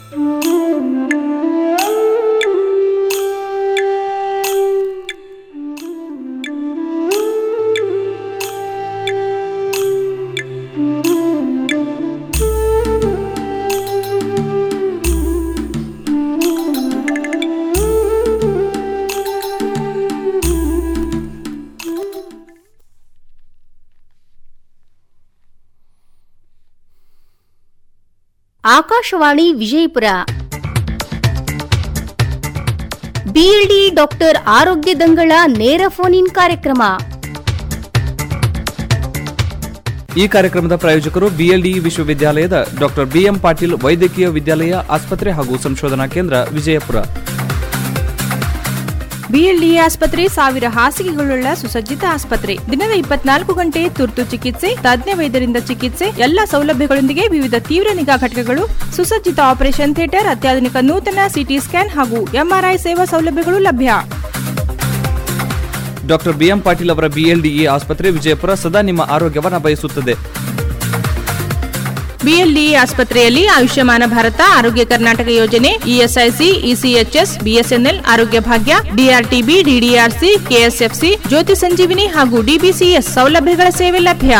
Akashvani Vijayapura BLD doctor ಆರೋಗ್ಯ ದಂಗಳ ನೇರ phone in ಕಾರ್ಯಕ್ರಮ ಈ ಕಾರ್ಯಕ್ರಮದ ಪ್ರಾಯೋಜಕರು ಬಿಎಲ್ಡಿಇ ವಿಶ್ವವಿದ್ಯಾಲಯದ ಡಾಕ್ಟರ್ ಬಿಎಂ ಪಾಟೀಲ್ ವೈದ್ಯಕೀಯ ವಿದ್ಯಾಲಯ ಆಸ್ಪತ್ರೆ ಹಾಗೂ ಸಂಶೋಧನಾ ಕೇಂದ್ರ ವಿಜಯಪುರ ಬಿಎಲ್ಡಿಎ ಆಸ್ಪತ್ರೆ ಸಾವಿರ ಹಾಸಿಗೆಗಳುಳ್ಳ ಸುಸಜ್ಜಿತ ಆಸ್ಪತ್ರೆ ದಿನದ ಇಪ್ಪತ್ನಾಲ್ಕು ಗಂಟೆ ತುರ್ತು ಚಿಕಿತ್ಸೆ ತಜ್ಞ ವೈದ್ಯರಿಂದ ಚಿಕಿತ್ಸೆ ಎಲ್ಲ ಸೌಲಭ್ಯಗಳೊಂದಿಗೆ ವಿವಿಧ ತೀವ್ರ ನಿಗಾ ಘಟಕಗಳು ಸುಸಜ್ಜಿತ ಆಪರೇಷನ್ ಥಿಯೇಟರ್ ಅತ್ಯಾಧುನಿಕ ನೂತನ ಸಿಟಿ ಸ್ಕ್ಯಾನ್ ಹಾಗೂ ಎಂಆರ್ಐ ಸೇವಾ ಸೌಲಭ್ಯಗಳು ಲಭ್ಯ ಡಾಕ್ಟರ್ ಬಿಎಂ ಪಾಟೀಲ್ ಅವರ ಬಿಎಲ್ಡಿಇ ಆಸ್ಪತ್ರೆ ವಿಜಯಪುರ ಸದಾ ನಿಮ್ಮ ಆರೋಗ್ಯವನ್ನ ಬಯಸುತ್ತದೆ ಬಿಎಲ್ಡಿಇ ಆಸ್ಪತ್ರೆಯಲ್ಲಿ ಆಯುಷ್ಯಮಾನ ಭಾರತ ಆರೋಗ್ಯ ಕರ್ನಾಟಕ ಯೋಜನೆ ಇಎಸ್ಐಸಿ ಇಸಿಎಚ್ಎಸ್ ಬಿಎಸ್ಎನ್ಎಲ್ ಆರೋಗ್ಯ ಭಾಗ್ಯ ಡಿಆರ್ಟಿಬಿ ಡಿಡಿಆರ್ಸಿ ಕೆಎಸ್ಎಫ್ಸಿ ಜ್ಯೋತಿ ಸಂಜೀವಿನಿ ಹಾಗೂ ಡಿಬಿಸಿಎಸ್ ಸೌಲಭ್ಯಗಳ ಸೇವೆ ಲಭ್ಯ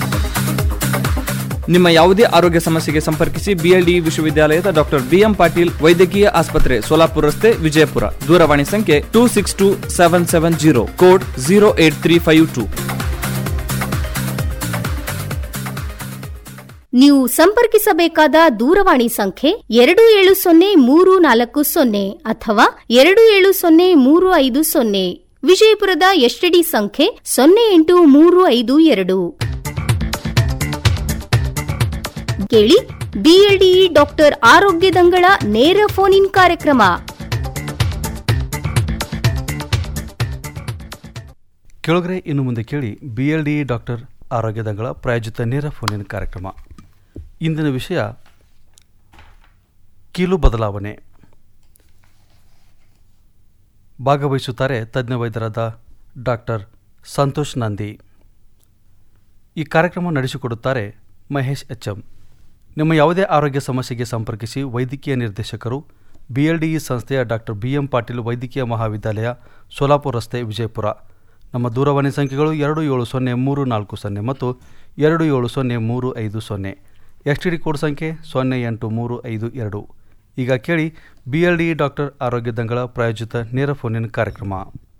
ನಿಮ್ಮ ಯಾವುದೇ ಆರೋಗ್ಯ ಸಮಸ್ಯೆಗೆ ಸಂಪರ್ಕಿಸಿ ಬಿಎಲ್ಡಿಇ ವಿಶ್ವವಿದ್ಯಾಲಯದ ಡಾಕ್ಟರ್ ಬಿಎಂ ಪಾಟೀಲ್ ವೈದ್ಯಕೀಯ ಆಸ್ಪತ್ರೆ ಸೋಲಾಪುರ ರಸ್ತೆ ವಿಜಯಪುರ ದೂರವಾಣಿ ಸಂಖ್ಯೆ two six two seven seven zero code zero eight three five two ನೀವು ಸಂಪರ್ಕಿಸಬೇಕಾದ ದೂರವಾಣಿ ಸಂಖ್ಯೆ ಎರಡು ಏಳು ಸೊನ್ನೆ ಮೂರು ನಾಲ್ಕು ಸೊನ್ನೆ ಅಥವಾ ಎರಡು ಏಳು ಸೊನ್ನೆ ಮೂರು ಐದು ಸೊನ್ನೆ ವಿಜಯಪುರದ ಎಸ್ಟಿಡಿ ಸಂಖ್ಯೆ ಸೊನ್ನೆ ಎಂಟು ಮೂರು ಐದು ಎರಡು ಕೇಳಿ ಬಿಎಲ್ಡಿಇ ಡಾಕ್ಟರ್ ಆರೋಗ್ಯ ದಂಗಳ ನೇರ ಫೋನ್ ಇನ್ ಕಾರ್ಯಕ್ರಮ ಕೆಳಗರೆ ಇನ್ನು ಮುಂದೆ ಕೇಳಿ ಬಿ ಎಲ್ ಡಿ ಡಾಕ್ಟರ್ ಆರೋಗ್ಯದಂಗಳ ಪ್ರಾಯೋಜಿತ ನೇರ ಫೋನಿನ ಕಾರ್ಯಕ್ರಮ ಇಂದಿನ ವಿಷಯ ಕೀಲು ಬದಲಾವಣೆ ಭಾಗವಹಿಸುತ್ತಾರೆ ತಜ್ಞ ವೈದ್ಯರಾದ ಡಾಕ್ಟರ್ ಸಂತೋಷ್ ನಂದಿ ಈ ಕಾರ್ಯಕ್ರಮ ನಡೆಸಿಕೊಡುತ್ತಾರೆ ಮಹೇಶ್ ಎಚ್ ಎಂ ನಿಮ್ಮ ಯಾವುದೇ ಆರೋಗ್ಯ ಸಮಸ್ಯೆಗೆ ಸಂಪರ್ಕಿಸಿ ವೈದ್ಯಕೀಯ ನಿರ್ದೇಶಕರು ಬಿ ಎಲ್ ಡಿ ಇ ಸಂಸ್ಥೆಯ ಡಾಕ್ಟರ್ ಬಿ ಎಂ ಪಾಟೀಲ್ ವೈದ್ಯಕೀಯ ಮಹಾವಿದ್ಯಾಲಯ ಸೋಲಾಪುರ ರಸ್ತೆ ವಿಜಯಪುರ ನಮ್ಮ ದೂರವಾಣಿ ಸಂಖ್ಯೆಗಳು ಎರಡು ಏಳು ಸೊನ್ನೆ ಮೂರು ನಾಲ್ಕು ಸೊನ್ನೆ ಮತ್ತು ಎರಡು ಏಳು ಸೊನ್ನೆ ಮೂರು ಐದು ಸೊನ್ನೆ ಎಸ್ ಟಿ ಡಿ ಕೋಡ್ ಸಂಖ್ಯೆ ಸೊನ್ನೆ ಎಂಟು ಮೂರು ಐದು ಎರಡು ಈಗ ಕೇಳಿ ಬಿ ಎಲ್ ಡಿ ಡಾಕ್ಟರ್ ಆರೋಗ್ಯ ದಂಗಳ ಪ್ರಾಯೋಜಿತ ನೇರ ಫೋನಿನ ಕಾರ್ಯಕ್ರಮ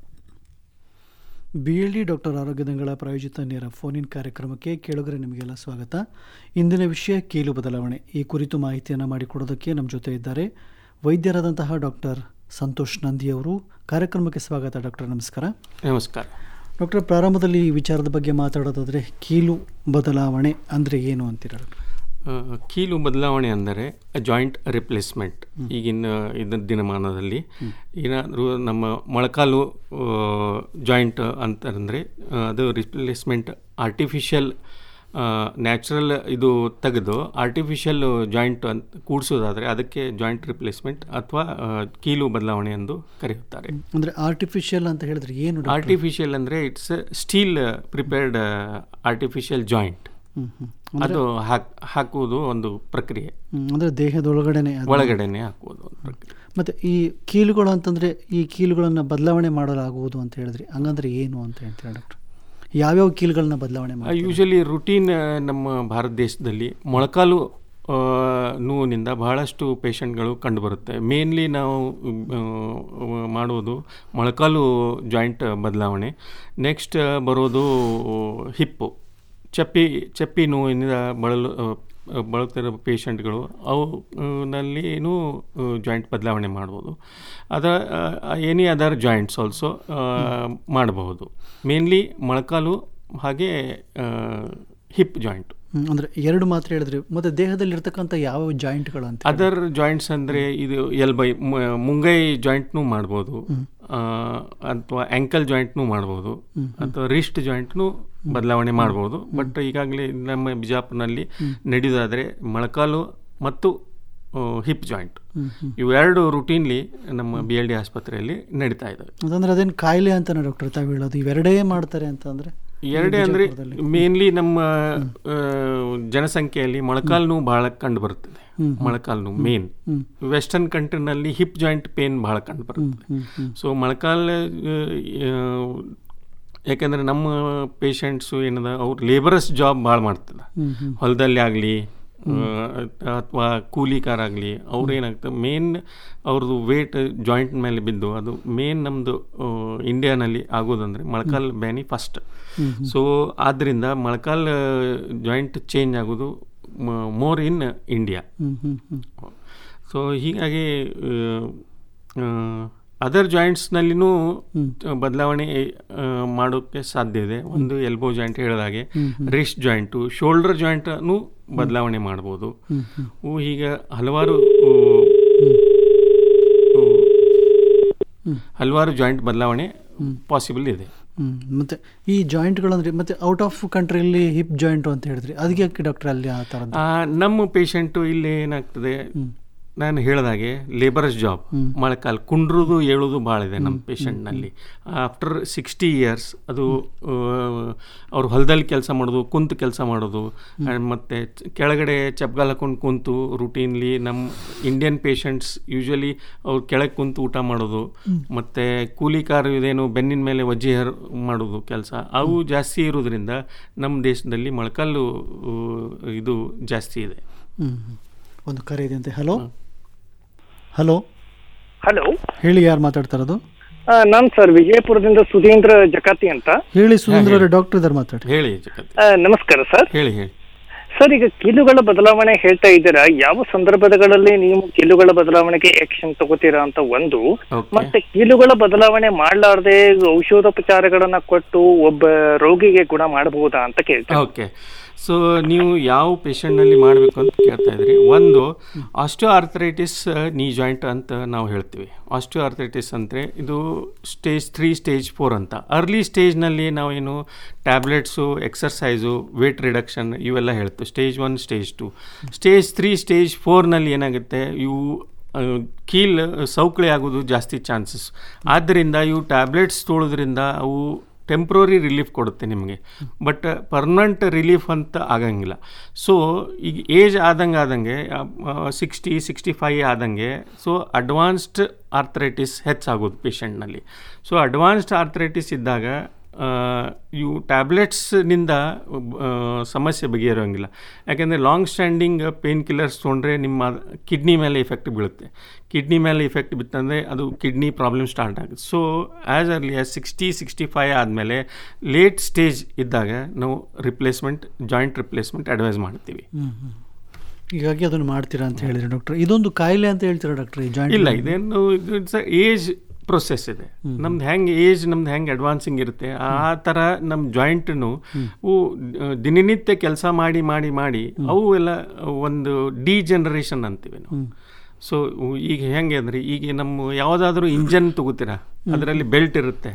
ಬಿ ಎಲ್ ಡಿ ಡಾಕ್ಟರ್ ಆರೋಗ್ಯದಂಗಳ ಪ್ರಾಯೋಜಿತ ನೇರ ಫೋನ್ ಇನ್ ಕಾರ್ಯಕ್ರಮಕ್ಕೆ ಕೇಳುಗರೆ ನಿಮಗೆಲ್ಲ ಸ್ವಾಗತ ಇಂದಿನ ವಿಷಯ ಕೀಲು ಬದಲಾವಣೆ ಈ ಕುರಿತು ಮಾಹಿತಿಯನ್ನು ಮಾಡಿಕೊಡೋದಕ್ಕೆ ನಮ್ಮ ಜೊತೆ ಇದ್ದಾರೆ ವೈದ್ಯರಾದಂತಹ ಡಾಕ್ಟರ್ ಸಂತೋಷ್ ನಂದಿ ಅವರು ಕಾರ್ಯಕ್ರಮಕ್ಕೆ ಸ್ವಾಗತ ಡಾಕ್ಟರ್ ನಮಸ್ಕಾರ ನಮಸ್ಕಾರ ಡಾಕ್ಟರ್ ಪ್ರಾರಂಭದಲ್ಲಿ ಈ ವಿಚಾರದ ಬಗ್ಗೆ ಮಾತಾಡೋದಾದರೆ ಕೀಲು ಬದಲಾವಣೆ ಅಂದರೆ ಏನು ಅಂತೀರ ಡಾಕ್ಟರ್ ಆ, ಕೀಲು ಬದಲಾವಣೆ ಅಂದರೆ ಜಾಯಿಂಟ್ ರಿಪ್ಲೇಸ್ಮೆಂಟ್ ಈಗಿನ ಇದ ದಿನಮಾನದಲ್ಲಿ ಏನಾದರೂ ನಮ್ಮ ಮೊಳಕಾಲು ಜಾಯಿಂಟ್ ಅಂತಂದರೆ ಅದು ರಿಪ್ಲೇಸ್ಮೆಂಟ್ ಆರ್ಟಿಫಿಷಿಯಲ್ ನ್ಯಾಚುರಲ್ ಇದು ತೆಗೆದು ಆರ್ಟಿಫಿಷಿಯಲ್ ಜಾಯಿಂಟ್ ಅಂತ ಕೂಡಿಸೋದಾದರೆ ಅದಕ್ಕೆ ಜಾಯಿಂಟ್ ರಿಪ್ಲೇಸ್ಮೆಂಟ್ ಅಥವಾ ಆ, ಕೀಲು ಬದಲಾವಣೆ ಎಂದು ಕರೆಯುತ್ತಾರೆ ಅಂದರೆ ಆರ್ಟಿಫಿಷಿಯಲ್ ಅಂತ ಹೇಳಿದ್ರೆ ಏನು ಡಾಕ್ಟರ್? ಆರ್ಟಿಫಿಷಿಯಲ್ ಅಂದರೆ it's steel prepared artificial joint hmm, hmm. ಅದು ಹಾಕ್ ಹಾಕುವುದು ಒಂದು ಪ್ರಕ್ರಿಯೆ ಹ್ಮ್, ಅಂದರೆ ದೇಹದೊಳಗಡೆನೆ ಅದು- ಒಳಗಡೆನೆ ಹಾಕುವುದು ಒಂದು ಪ್ರಕ್ರಿಯೆ ಮತ್ತೆ ಈ ಕೀಲುಗಳು ಅಂತಂದ್ರೆ ಈ ಕೀಲುಗಳನ್ನು ಬದಲಾವಣೆ ಮಾಡಲಾಗುವುದು ಅಂತ ಹೇಳಿದ್ರಿ ಹಂಗಂದ್ರೆ ಏನು ಅಂತ ಹೇಳ್ತೀರಾ ಡಾಕ್ಟರ್ ಯಾವ್ಯಾವ ಕೀಲುಗಳನ್ನ ಬದಲಾವಣೆ ಮಾಡಿ ಯೂಶಲಿ ರುಟೀನ್ ನಮ್ಮ ಭಾರತ ದೇಶದಲ್ಲಿ ಮೊಳಕಾಲು ಆ, ನೋವಿನಿಂದ ಬಹಳಷ್ಟು ಪೇಷಂಟ್ಗಳು ಕಂಡುಬರುತ್ತೆ ಮೇನ್ಲಿ ನಾವು ಆ, ಮಾಡುವುದು ಮೊಳಕಾಲು ಜಾಯಿಂಟ್ ಬದಲಾವಣೆ ನೆಕ್ಸ್ಟ್ ಬರೋದು ಹಿಪ್ಪು ಚಪ್ಪಿ ಚಪ್ಪಿ ನೋವಿನಿಂದ ಬಳಲು ಆ, ಬಳಲ್ತಿರೋ ಪೇಷಂಟ್ಗಳು ಅವು ಆ, ನಲ್ಲಿನೂ ಜಾಯಿಂಟ್ ಬದಲಾವಣೆ ಮಾಡ್ಬೋದು ಅದ ಎನಿ ಅದರ್ ಜಾಯಿಂಟ್ಸ್ ಆಲ್ಸೋ ಮಾಡಬಹುದು ಮೇನ್ಲಿ ಮೊಳಕಾಲು ಹಾಗೆ ಹಿಪ್ ಜಾಯಿಂಟ್ ಹ್ಮ್, ಅಂದ್ರೆ ಎರಡು ಮಾತ್ರ ಹೇಳಿದ್ರಿ ಮತ್ತೆ ದೇಹದಲ್ಲಿ ಇರ್ತಕ್ಕಂಥ ಯಾವ ಜಾಯಿಂಟ್ಗಳು ಅಂತ ಅದರ್ ಜಾಯಿಂಟ್ಸ್ ಅಂದರೆ ಇದು ಎಲ್ಬೈ ಮ- ಮುಂಗೈ ಜಾಯಿಂಟ್ನೂ ಮಾಡ್ಬೋದು ಅಥವಾ ಆ್ಯಂಕಲ್ ಜಾಯಿಂಟ್ನೂ ಮಾಡ್ಬೋದು ಅಥವಾ ರಿಸ್ಟ್ ಜಾಯಿಂಟ್ನೂ ಬದಲಾವಣೆ ಮಾಡ್ಬೋದು ಬಟ್ ಈಗಾಗಲೇ ನಮ್ಮ ಬಿಜಾಪುರ್ನಲ್ಲಿ ನಡೆಯೋದಾದರೆ ಮೊಳಕಾಲು ಮತ್ತು ಹಿಪ್ ಜಾಯಿಂಟ್ ಇವೆರಡು ರುಟೀನ್ಲಿ ನಮ್ಮ ಬಿ ಎಲ್ ಡಿ ಆಸ್ಪತ್ರೆಯಲ್ಲಿ ನಡೀತಾ ಇದ್ದಾವೆ ಅಂತಂದ್ರೆ ಅದೇನು ಕಾಯಿಲೆ ಅಂತಾನೆ ಡಾಕ್ಟರ್ ತಾವು ಹೇಳೋದು ಇವೆರಡೇ ಮಾಡ್ತಾರೆ ಅಂತಂದ್ರೆ ಎರಡೇ ಅಂದರೆ ಮೇನ್ಲಿ ನಮ್ಮ ಆ, ಜನಸಂಖ್ಯೆಯಲ್ಲಿ ಮೊಳಕಾಲು ನೋವು ಬಹಳ ಕಂಡು ಬರುತ್ತದೆ ಮೊಳಕಾಲು ನೋವು ಮೇನ್ ವೆಸ್ಟರ್ನ್ ಕಂಟ್ರಿನಲ್ಲಿ ಹಿಪ್ ಜಾಯಿಂಟ್ ಪೇನ್ ಬಹಳ ಕಂಡು ಬರುತ್ತದೆ ಸೊ ಮೊಳಕಾಲು ಆ, ಯಾಕೆಂದರೆ ನಮ್ಮ ಪೇಷಂಟ್ಸು ಏನದ ಅವ್ರು ಲೇಬರಸ್ ಜಾಬ್ ಭಾಳ ಮಾಡ್ತದೆ ಹೊಲದಲ್ಲಿ ಆಗಲಿ ಅಥವಾ ಕೂಲಿಕಾರಾಗಲಿ ಅವ್ರು ಏನಾಗ್ತದೆ ಮೇನ್ ಅವ್ರದ್ದು ವೇಟ್ ಜಾಯಿಂಟ್ ಮೇಲೆ ಬಿದ್ದು ಅದು ಮೇನ್ ನಮ್ಮದು ಇಂಡಿಯಾನಲ್ಲಿ ಆಗೋದಂದರೆ ಮೊಳಕಾಲ್ ಬ್ಯಾನಿ ಫಸ್ಟ್ ಸೊ ಆದ್ದರಿಂದ ಮೊಳಕಾಲ್ ಜಾಯಿಂಟ್ ಚೇಂಜ್ ಆಗೋದು more in India hmm hmm hmm so ಹೀಗಾಗಿ ಅದರ್ ಜಾಯಿಂಟ್ಸ್ನಲ್ಲಿನೂ ಬದಲಾವಣೆ ಮಾಡೋಕ್ಕೆ ಸಾಧ್ಯ ಇದೆ ಒಂದು ಎಲ್ಬೋ ಜಾಯಿಂಟ್ ಹೇಳಿದಾಗೆ ರಿಸ್ಟ್ ಜಾಯಿಂಟು ಶೋಲ್ಡರ್ ಜಾಯಿಂಟನ್ನು ಬದಲಾವಣೆ ಮಾಡ್ಬೋದು ಅವು ಹೀಗೆ ಹಲವಾರು ಆ, ಆ, ಹಲವಾರು ಜಾಯಿಂಟ್ ಬದಲಾವಣೆ ಪಾಸಿಬಲ್ ಇದೆ ಹ್ಮ್ ಮತ್ತೆ ಈ ಜಾಯಿಂಟ್ಗಳಂದ್ರೆ ಮತ್ತೆ ಔಟ್ ಆಫ್ ಕಂಟ್ರಿಯಲ್ಲಿ ಹಿಪ್ ಜಾಯಿಂಟ್ ಅಂತ ಹೇಳಿದ್ರಿ ಅದಕ್ಕೆ ಯಾಕೆ ಡಾಕ್ಟರ್ ಅಲ್ಲಿ ಆ ಥರದ್ದು ಆ, ನಮ್ಮ ಪೇಷಂಟು ಇಲ್ಲಿ ಏನಾಗ್ತದೆ ನಾನು ಹೇಳಿದಾಗೆ ಲೇಬರಸ್ ಜಾಬ್ ಮೊಳಕಾಲ್ ಕುಂಡ್ರುದು ಏಳೋದು ಭಾಳ ಇದೆ ನಮ್ಮ ಪೇಷಂಟ್ನಲ್ಲಿ ಆಫ್ಟರ್ ಸಿಕ್ಸ್ಟಿ ಇಯರ್ಸ್ ಅದು ಅವ್ರು ಹೊಲದಲ್ಲಿ ಕೆಲಸ ಮಾಡೋದು ಕುಂತು ಕೆಲಸ ಮಾಡೋದು and ಮತ್ತೆ ಚ- ಕೆಳಗಡೆ ಚಪ್ಗಾಲ್ ಹಾಕೊಂಡು ಕುಂತು ರುಟೀನ್ಲಿ ನಮ್ಮ ಇಂಡಿಯನ್ ಪೇಷಂಟ್ಸ್ ಯೂಶ್ವಲಿ ಅವ್ರು ಕೆಳಗೆ ಕುಂತು ಊಟ ಮಾಡೋದು ಮತ್ತು ಕೂಲಿಕಾರ್ ಇದೇನು ಬೆನ್ನಿನ ಮೇಲೆ ವಜ್ಜೆ ಹರ್ ಮಾಡೋದು ಕೆಲಸ ಅವು ಜಾಸ್ತಿ ಇರೋದ್ರಿಂದ ನಮ್ಮ ದೇಶದಲ್ಲಿ ಮೊಳಕಾಲು ಆ, ಇದು ಜಾಸ್ತಿ ಇದೆ ಹ್ಮ್ ಹ್ಮ್. ಒಂದು ಕರೆ ಇದೆ ಅಂತೆ ಹಲೋ ಹಲೋ ಹಲೋ ಹೇಳಿ ಯಾರು ಮಾತಾಡ್ತಾ ಇರೋದು ನಾನು ಸರ್ ವಿಜಯಪುರದಿಂದ ಸುಧೀಂದ್ರ ಜಕಾತಿ ಅಂತ ಹೇಳಿ ಸುರೇಂದ್ರ ಅವರೇ ಡಾಕ್ಟರ್ ಇದ್ದಾರೆ ಮಾತಾಡಿ ಹೇಳಿ ಜಗತ್ ಆ, ನಮಸ್ಕಾರ ಸರ್ ಹೇಳಿ ಹೇಳಿ ಸರ್ ಈಗ ಕೀಲುಗಳ ಬದಲಾವಣೆ ಹೇಳ್ತಾ ಇದ್ದೀರಾ ಯಾವ ಸಂದರ್ಭಗಳಲ್ಲಿ ನೀವು ಕೀಲುಗಳ ಬದಲಾವಣೆಗೆ ಆಕ್ಷನ್ ತಗೋತೀರಾ ಅಂತ ಒಂದು Okay. ಮತ್ತೆ ಕೀಲುಗಳ ಬದಲಾವಣೆ ಮಾಡ್ಲಾರ್ದೆ ಔಷಧೋಪಚಾರಗಳನ್ನ ಕೊಟ್ಟು ಒಬ್ಬ ರೋಗಿಗೆ ಗುಣ ಮಾಡಬಹುದಾ ಅಂತ ಕೇಳ್ತೇನೆ ಓಕೆ ಸೊ ನೀವು ಯಾವ ಪೇಷಂಟ್ನಲ್ಲಿ ಮಾಡಬೇಕು ಅಂತ ಕೇಳ್ತಾ ಇದ್ರಿ ಒಂದು ಆಸ್ಟಿಯೋ ಆರ್ಥರೈಟಿಸ್ ನೀ ಜಾಯಿಂಟ್ ಅಂತ ನಾವು ಹೇಳ್ತೀವಿ ಆಸ್ಟಿಯೋ ಆರ್ಥರೈಟಿಸ್ ಅಂದರೆ ಇದು ಸ್ಟೇಜ್ ತ್ರೀ ಸ್ಟೇಜ್ ಫೋರ್ ಅಂತ ಅರ್ಲಿ ಸ್ಟೇಜ್ನಲ್ಲಿ ನಾವೇನು ಟ್ಯಾಬ್ಲೆಟ್ಸು ಎಕ್ಸರ್ಸೈಸು ವೇಟ್ ರಿಡಕ್ಷನ್ ಇವೆಲ್ಲ ಹೇಳ್ತೀವಿ stage one stage two stage three stage ಫೋರ್ನಲ್ಲಿ ಏನಾಗುತ್ತೆ ಇವು ಆ, ಕೀಲ್ ಸೌಕಳಿ ಆಗೋದು ಜಾಸ್ತಿ ಚಾನ್ಸಸ್ ಆದ್ದರಿಂದ ಇವು ಟ್ಯಾಬ್ಲೆಟ್ಸ್ ತೊಗೊಳೋದ್ರಿಂದ ಅವು ಟೆಂಪ್ರರಿ ರಿಲೀಫ್ ಕೊಡುತ್ತೆ ನಿಮಗೆ ಬಟ್ ಪರ್ಮನೆಂಟ್ ರಿಲೀಫ್ ಅಂತ ಆಗಂಗಿಲ್ಲ ಸೊ ಈಗ ಏಜ್ ಆದಂಗೆ ಆದಂಗೆ ಸಿಕ್ಸ್ಟಿ ಸಿಕ್ಸ್ಟಿ ಫೈ ಆದಂಗೆ ಸೊ ಅಡ್ವಾನ್ಸ್ಡ್ ಆರ್ಥರೈಟಿಸ್ ಹೆಚ್ಚಾಗೋದು ಪೇಷಂಟ್ನಲ್ಲಿ ಸೊ ಅಡ್ವಾನ್ಸ್ಡ್ ಆರ್ಥರೈಟಿಸ್ ಇದ್ದಾಗ ಆ, ಇವು ಟ್ಯಾಬ್ಲೆಟ್ಸ್ನಿಂದ ಸಮಸ್ಯೆ ಬಗೆಹರಿಯೋಂಗಿಲ್ಲ ಯಾಕೆಂದರೆ ಲಾಂಗ್ ಸ್ಟ್ಯಾಂಡಿಂಗ್ ಪೇನ್ ಕಿಲ್ಲರ್ಸ್ ತೊಗೊಂಡ್ರೆ ನಿಮ್ಮ ಕಿಡ್ನಿ ಮೇಲೆ ಇಫೆಕ್ಟ್ ಬೀಳುತ್ತೆ ಕಿಡ್ನಿ ಮೇಲೆ ಇಫೆಕ್ಟ್ ಬಿತ್ತಂದರೆ ಅದು ಕಿಡ್ನಿ ಪ್ರಾಬ್ಲಮ್ ಸ್ಟಾರ್ಟ್ ಆಗುತ್ತೆ so as early as sixty sixty five ಆದಮೇಲೆ ಲೇಟ್ ಸ್ಟೇಜ್ ಇದ್ದಾಗ ನಾವು ರಿಪ್ಲೇಸ್ಮೆಂಟ್ ಜಾಯಿಂಟ್ ರಿಪ್ಲೇಸ್ಮೆಂಟ್ ಅಡ್ವೈಸ್ ಮಾಡ್ತೀವಿ ಹ್ಮ್ ಹ್ಮ್. ಹೀಗಾಗಿ ಅದನ್ನು ಮಾಡ್ತೀರಾ ಅಂತ ಹೇಳಿದ್ರಿ ಡಾಕ್ಟರ್ ಇದೊಂದು ಕಾಯಿಲೆ ಅಂತ ಹೇಳ್ತೀರಾ ಡಾಕ್ಟರ್ ಈ ಜಾಯಿಂಟ್ ಇಲ್ಲ ಇದೇನು ಇಟ್ಸ್ ಏಜ್ ಪ್ರೊಸೆಸ್ ಇದೆ ನಮ್ದು ಹೆಂಗೆ ಏಜ್ ನಮ್ದು ಹೆಂಗೆ ಅಡ್ವಾನ್ಸಿಂಗ್ ಇರುತ್ತೆ ಆ ಥರ ನಮ್ಮ ಜಾಯಿಂಟ್ನು ಅವು ಆ, ದಿನನಿತ್ಯ ಕೆಲಸ ಮಾಡಿ ಮಾಡಿ ಮಾಡಿ ಅವು ಎಲ್ಲ ಒಂದು ಡಿ ಜನರೇಷನ್ ಅಂತೀವಿ ನಾವು ಸೊ ಈಗ ಹೆಂಗೆ ಅಂದ್ರೆ ಈಗ ನಮ್ಮ ಯಾವುದಾದ್ರೂ ಇಂಜನ್ ತಗೋತೀರಾ ಅದರಲ್ಲಿ ಬೆಲ್ಟ್ ಇರುತ್ತೆ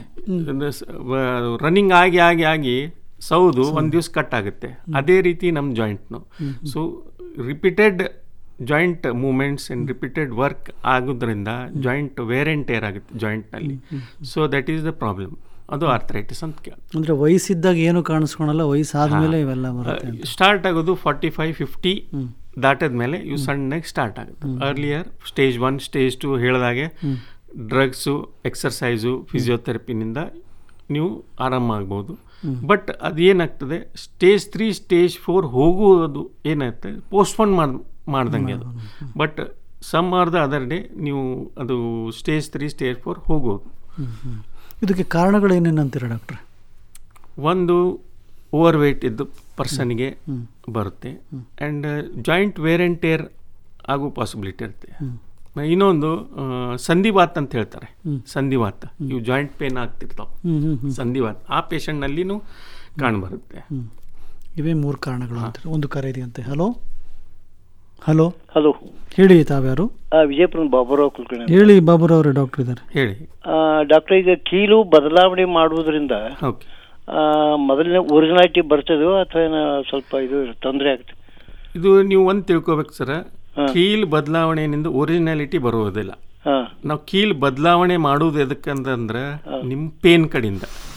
ರನ್ನಿಂಗ್ ಆಗಿ ಆಗಿ ಆಗಿ ಸೌದು ಒಂದು ದಿವ್ಸ ಕಟ್ ಆಗುತ್ತೆ ಅದೇ ರೀತಿ ನಮ್ಮ ಜಾಯಿಂಟ್ನು so repeated joint movements and repeated work ಆಗೋದ್ರಿಂದ ಜಾಯಿಂಟ್ ವೇರ್ ಆ್ಯಂಡ್ ಟೇರ್ ಆಗುತ್ತೆ ಜಾಯಿಂಟ್ನಲ್ಲಿ so that is the problem ಅದು ಆರ್ಥರೈಟಿಸ್ ಅಂತ ಕೇಳಿ ಅಂದ್ರೆ ವಯಸ್ಸಿದ್ದಾಗ ಏನು ಕಾಣಿಸ್ಕೊಳಲ್ಲ ವಯಸ್ಸಾದ್ಮೇಲೆ ಇವೆಲ್ಲ ಬರುತ್ತೆ ಅಂತ. ಸ್ಟಾರ್ಟ್ ಆಗೋದು ಫಾರ್ಟಿ ಫೈವ್ ಫಿಫ್ಟಿ ದಾಟದ ಮೇಲೆ ಇವು ಸಣ್ಣಗೆ ಸ್ಟಾರ್ಟ್ ಆಗುತ್ತೆ earlier stage one stage two ಹೇಳಿದಾಗೆ ಡ್ರಗ್ಸು ಎಕ್ಸರ್ಸೈಸು ಫಿಸಿಯೋಥೆರಪಿನಿಂದ ನೀವು ಆರಾಮಾಗ್ಬೋದು ಬಟ್ ಅದೇನಾಗ್ತದೆ ಸ್ಟೇಜ್ ತ್ರೀ ಸ್ಟೇಜ್ ಫೋರ್ ಹೋಗುವುದು ಏನಾಗುತ್ತೆ ಪೋಸ್ಟ್ಪೋನ್ ಮಾಡಿ ಮಾಡ್ದಂಗೆ ಅದು but some or the other day ನೀವು ಅದು ಸ್ಟೇಜ್ ತ್ರೀ ಸ್ಟೇಜ್ ಫೋರ್ ಹೋಗೋದು ಇದಕ್ಕೆ ಕಾರಣಗಳು ಏನೇನು ಅಂತೀರಾ ಡಾಕ್ಟ್ರೆ ಒಂದು ಓವರ್ ವೇಟ್ ಇದ್ದು ಪರ್ಸನ್ಗೆ ಬರುತ್ತೆ and joint wear and tear ಆಗೋ ಪಾಸಿಬಿಲಿಟಿ ಇರುತ್ತೆ ಇನ್ನೊಂದು ಆ, ಸಂಧಿವಾತ ಅಂತ ಹೇಳ್ತಾರೆ ಸಂಧಿವಾತ ಇವು ಜಾಯಿಂಟ್ ಪೇನ್ ಆಗ್ತಿರ್ತಾವೆ ಹ್ಮ್ ಹ್ಮ್ ಹ್ಮ್ ಸಂಧಿವಾತ ಆ ಪೇಷಂಟ್ನಲ್ಲಿನೂ ಕಾಣ್ಬರುತ್ತೆ ಇವೇ ಮೂರು ಕಾರಣಗಳು ಅಂತಾರೆ ಒಂದು ಕರೆ ಇದೆಯಂತೆ ಹಲೋ ಹಲೋ ಹಲೋ ಹೇಳಿ ತಾವ್ಯಾರು ವಿಜಯಪುರ ಬಾಬುರಾವ್ ಕುಲಕರ್ಣಿ ಹೇಳಿ ಬಾಬುರವ್ರೆ ಡಾಕ್ಟರ್ ಇದ್ದಾರೆ ಹೇಳಿ ಡಾಕ್ಟರ್ ಈಗ ಕೀಲು ಬದಲಾವಣೆ ಮಾಡುವುದರಿಂದ ಓಕೆ ಆ, ಮೊದಲನೇ ಒರಿಜಿನಾಲಿಟಿ ಬರ್ತದೋ ಅಥವಾ ಏನೋ ಸ್ವಲ್ಪ ಇದು ತೊಂದರೆ ಆಗುತ್ತೆ ಇದು ನೀವು ಒಂದು ತಿಳ್ಕೊಬೇಕು ಸರ ಕೀಲ್ ಬದಲಾವಣೆಯಿಂದ ಒರಿಜಿನಾಲಿಟಿ ಬರುವುದಿಲ್ಲ ಹಾಂ ನಾವು ಕೀಲ್ ಬದಲಾವಣೆ ಮಾಡುವುದು ಎದಕ್ಕಂತಂದ್ರೆ ನಿಮ್ಮ ಪೇನ್ ಕಡೆಯಿಂದ ಹಾಂ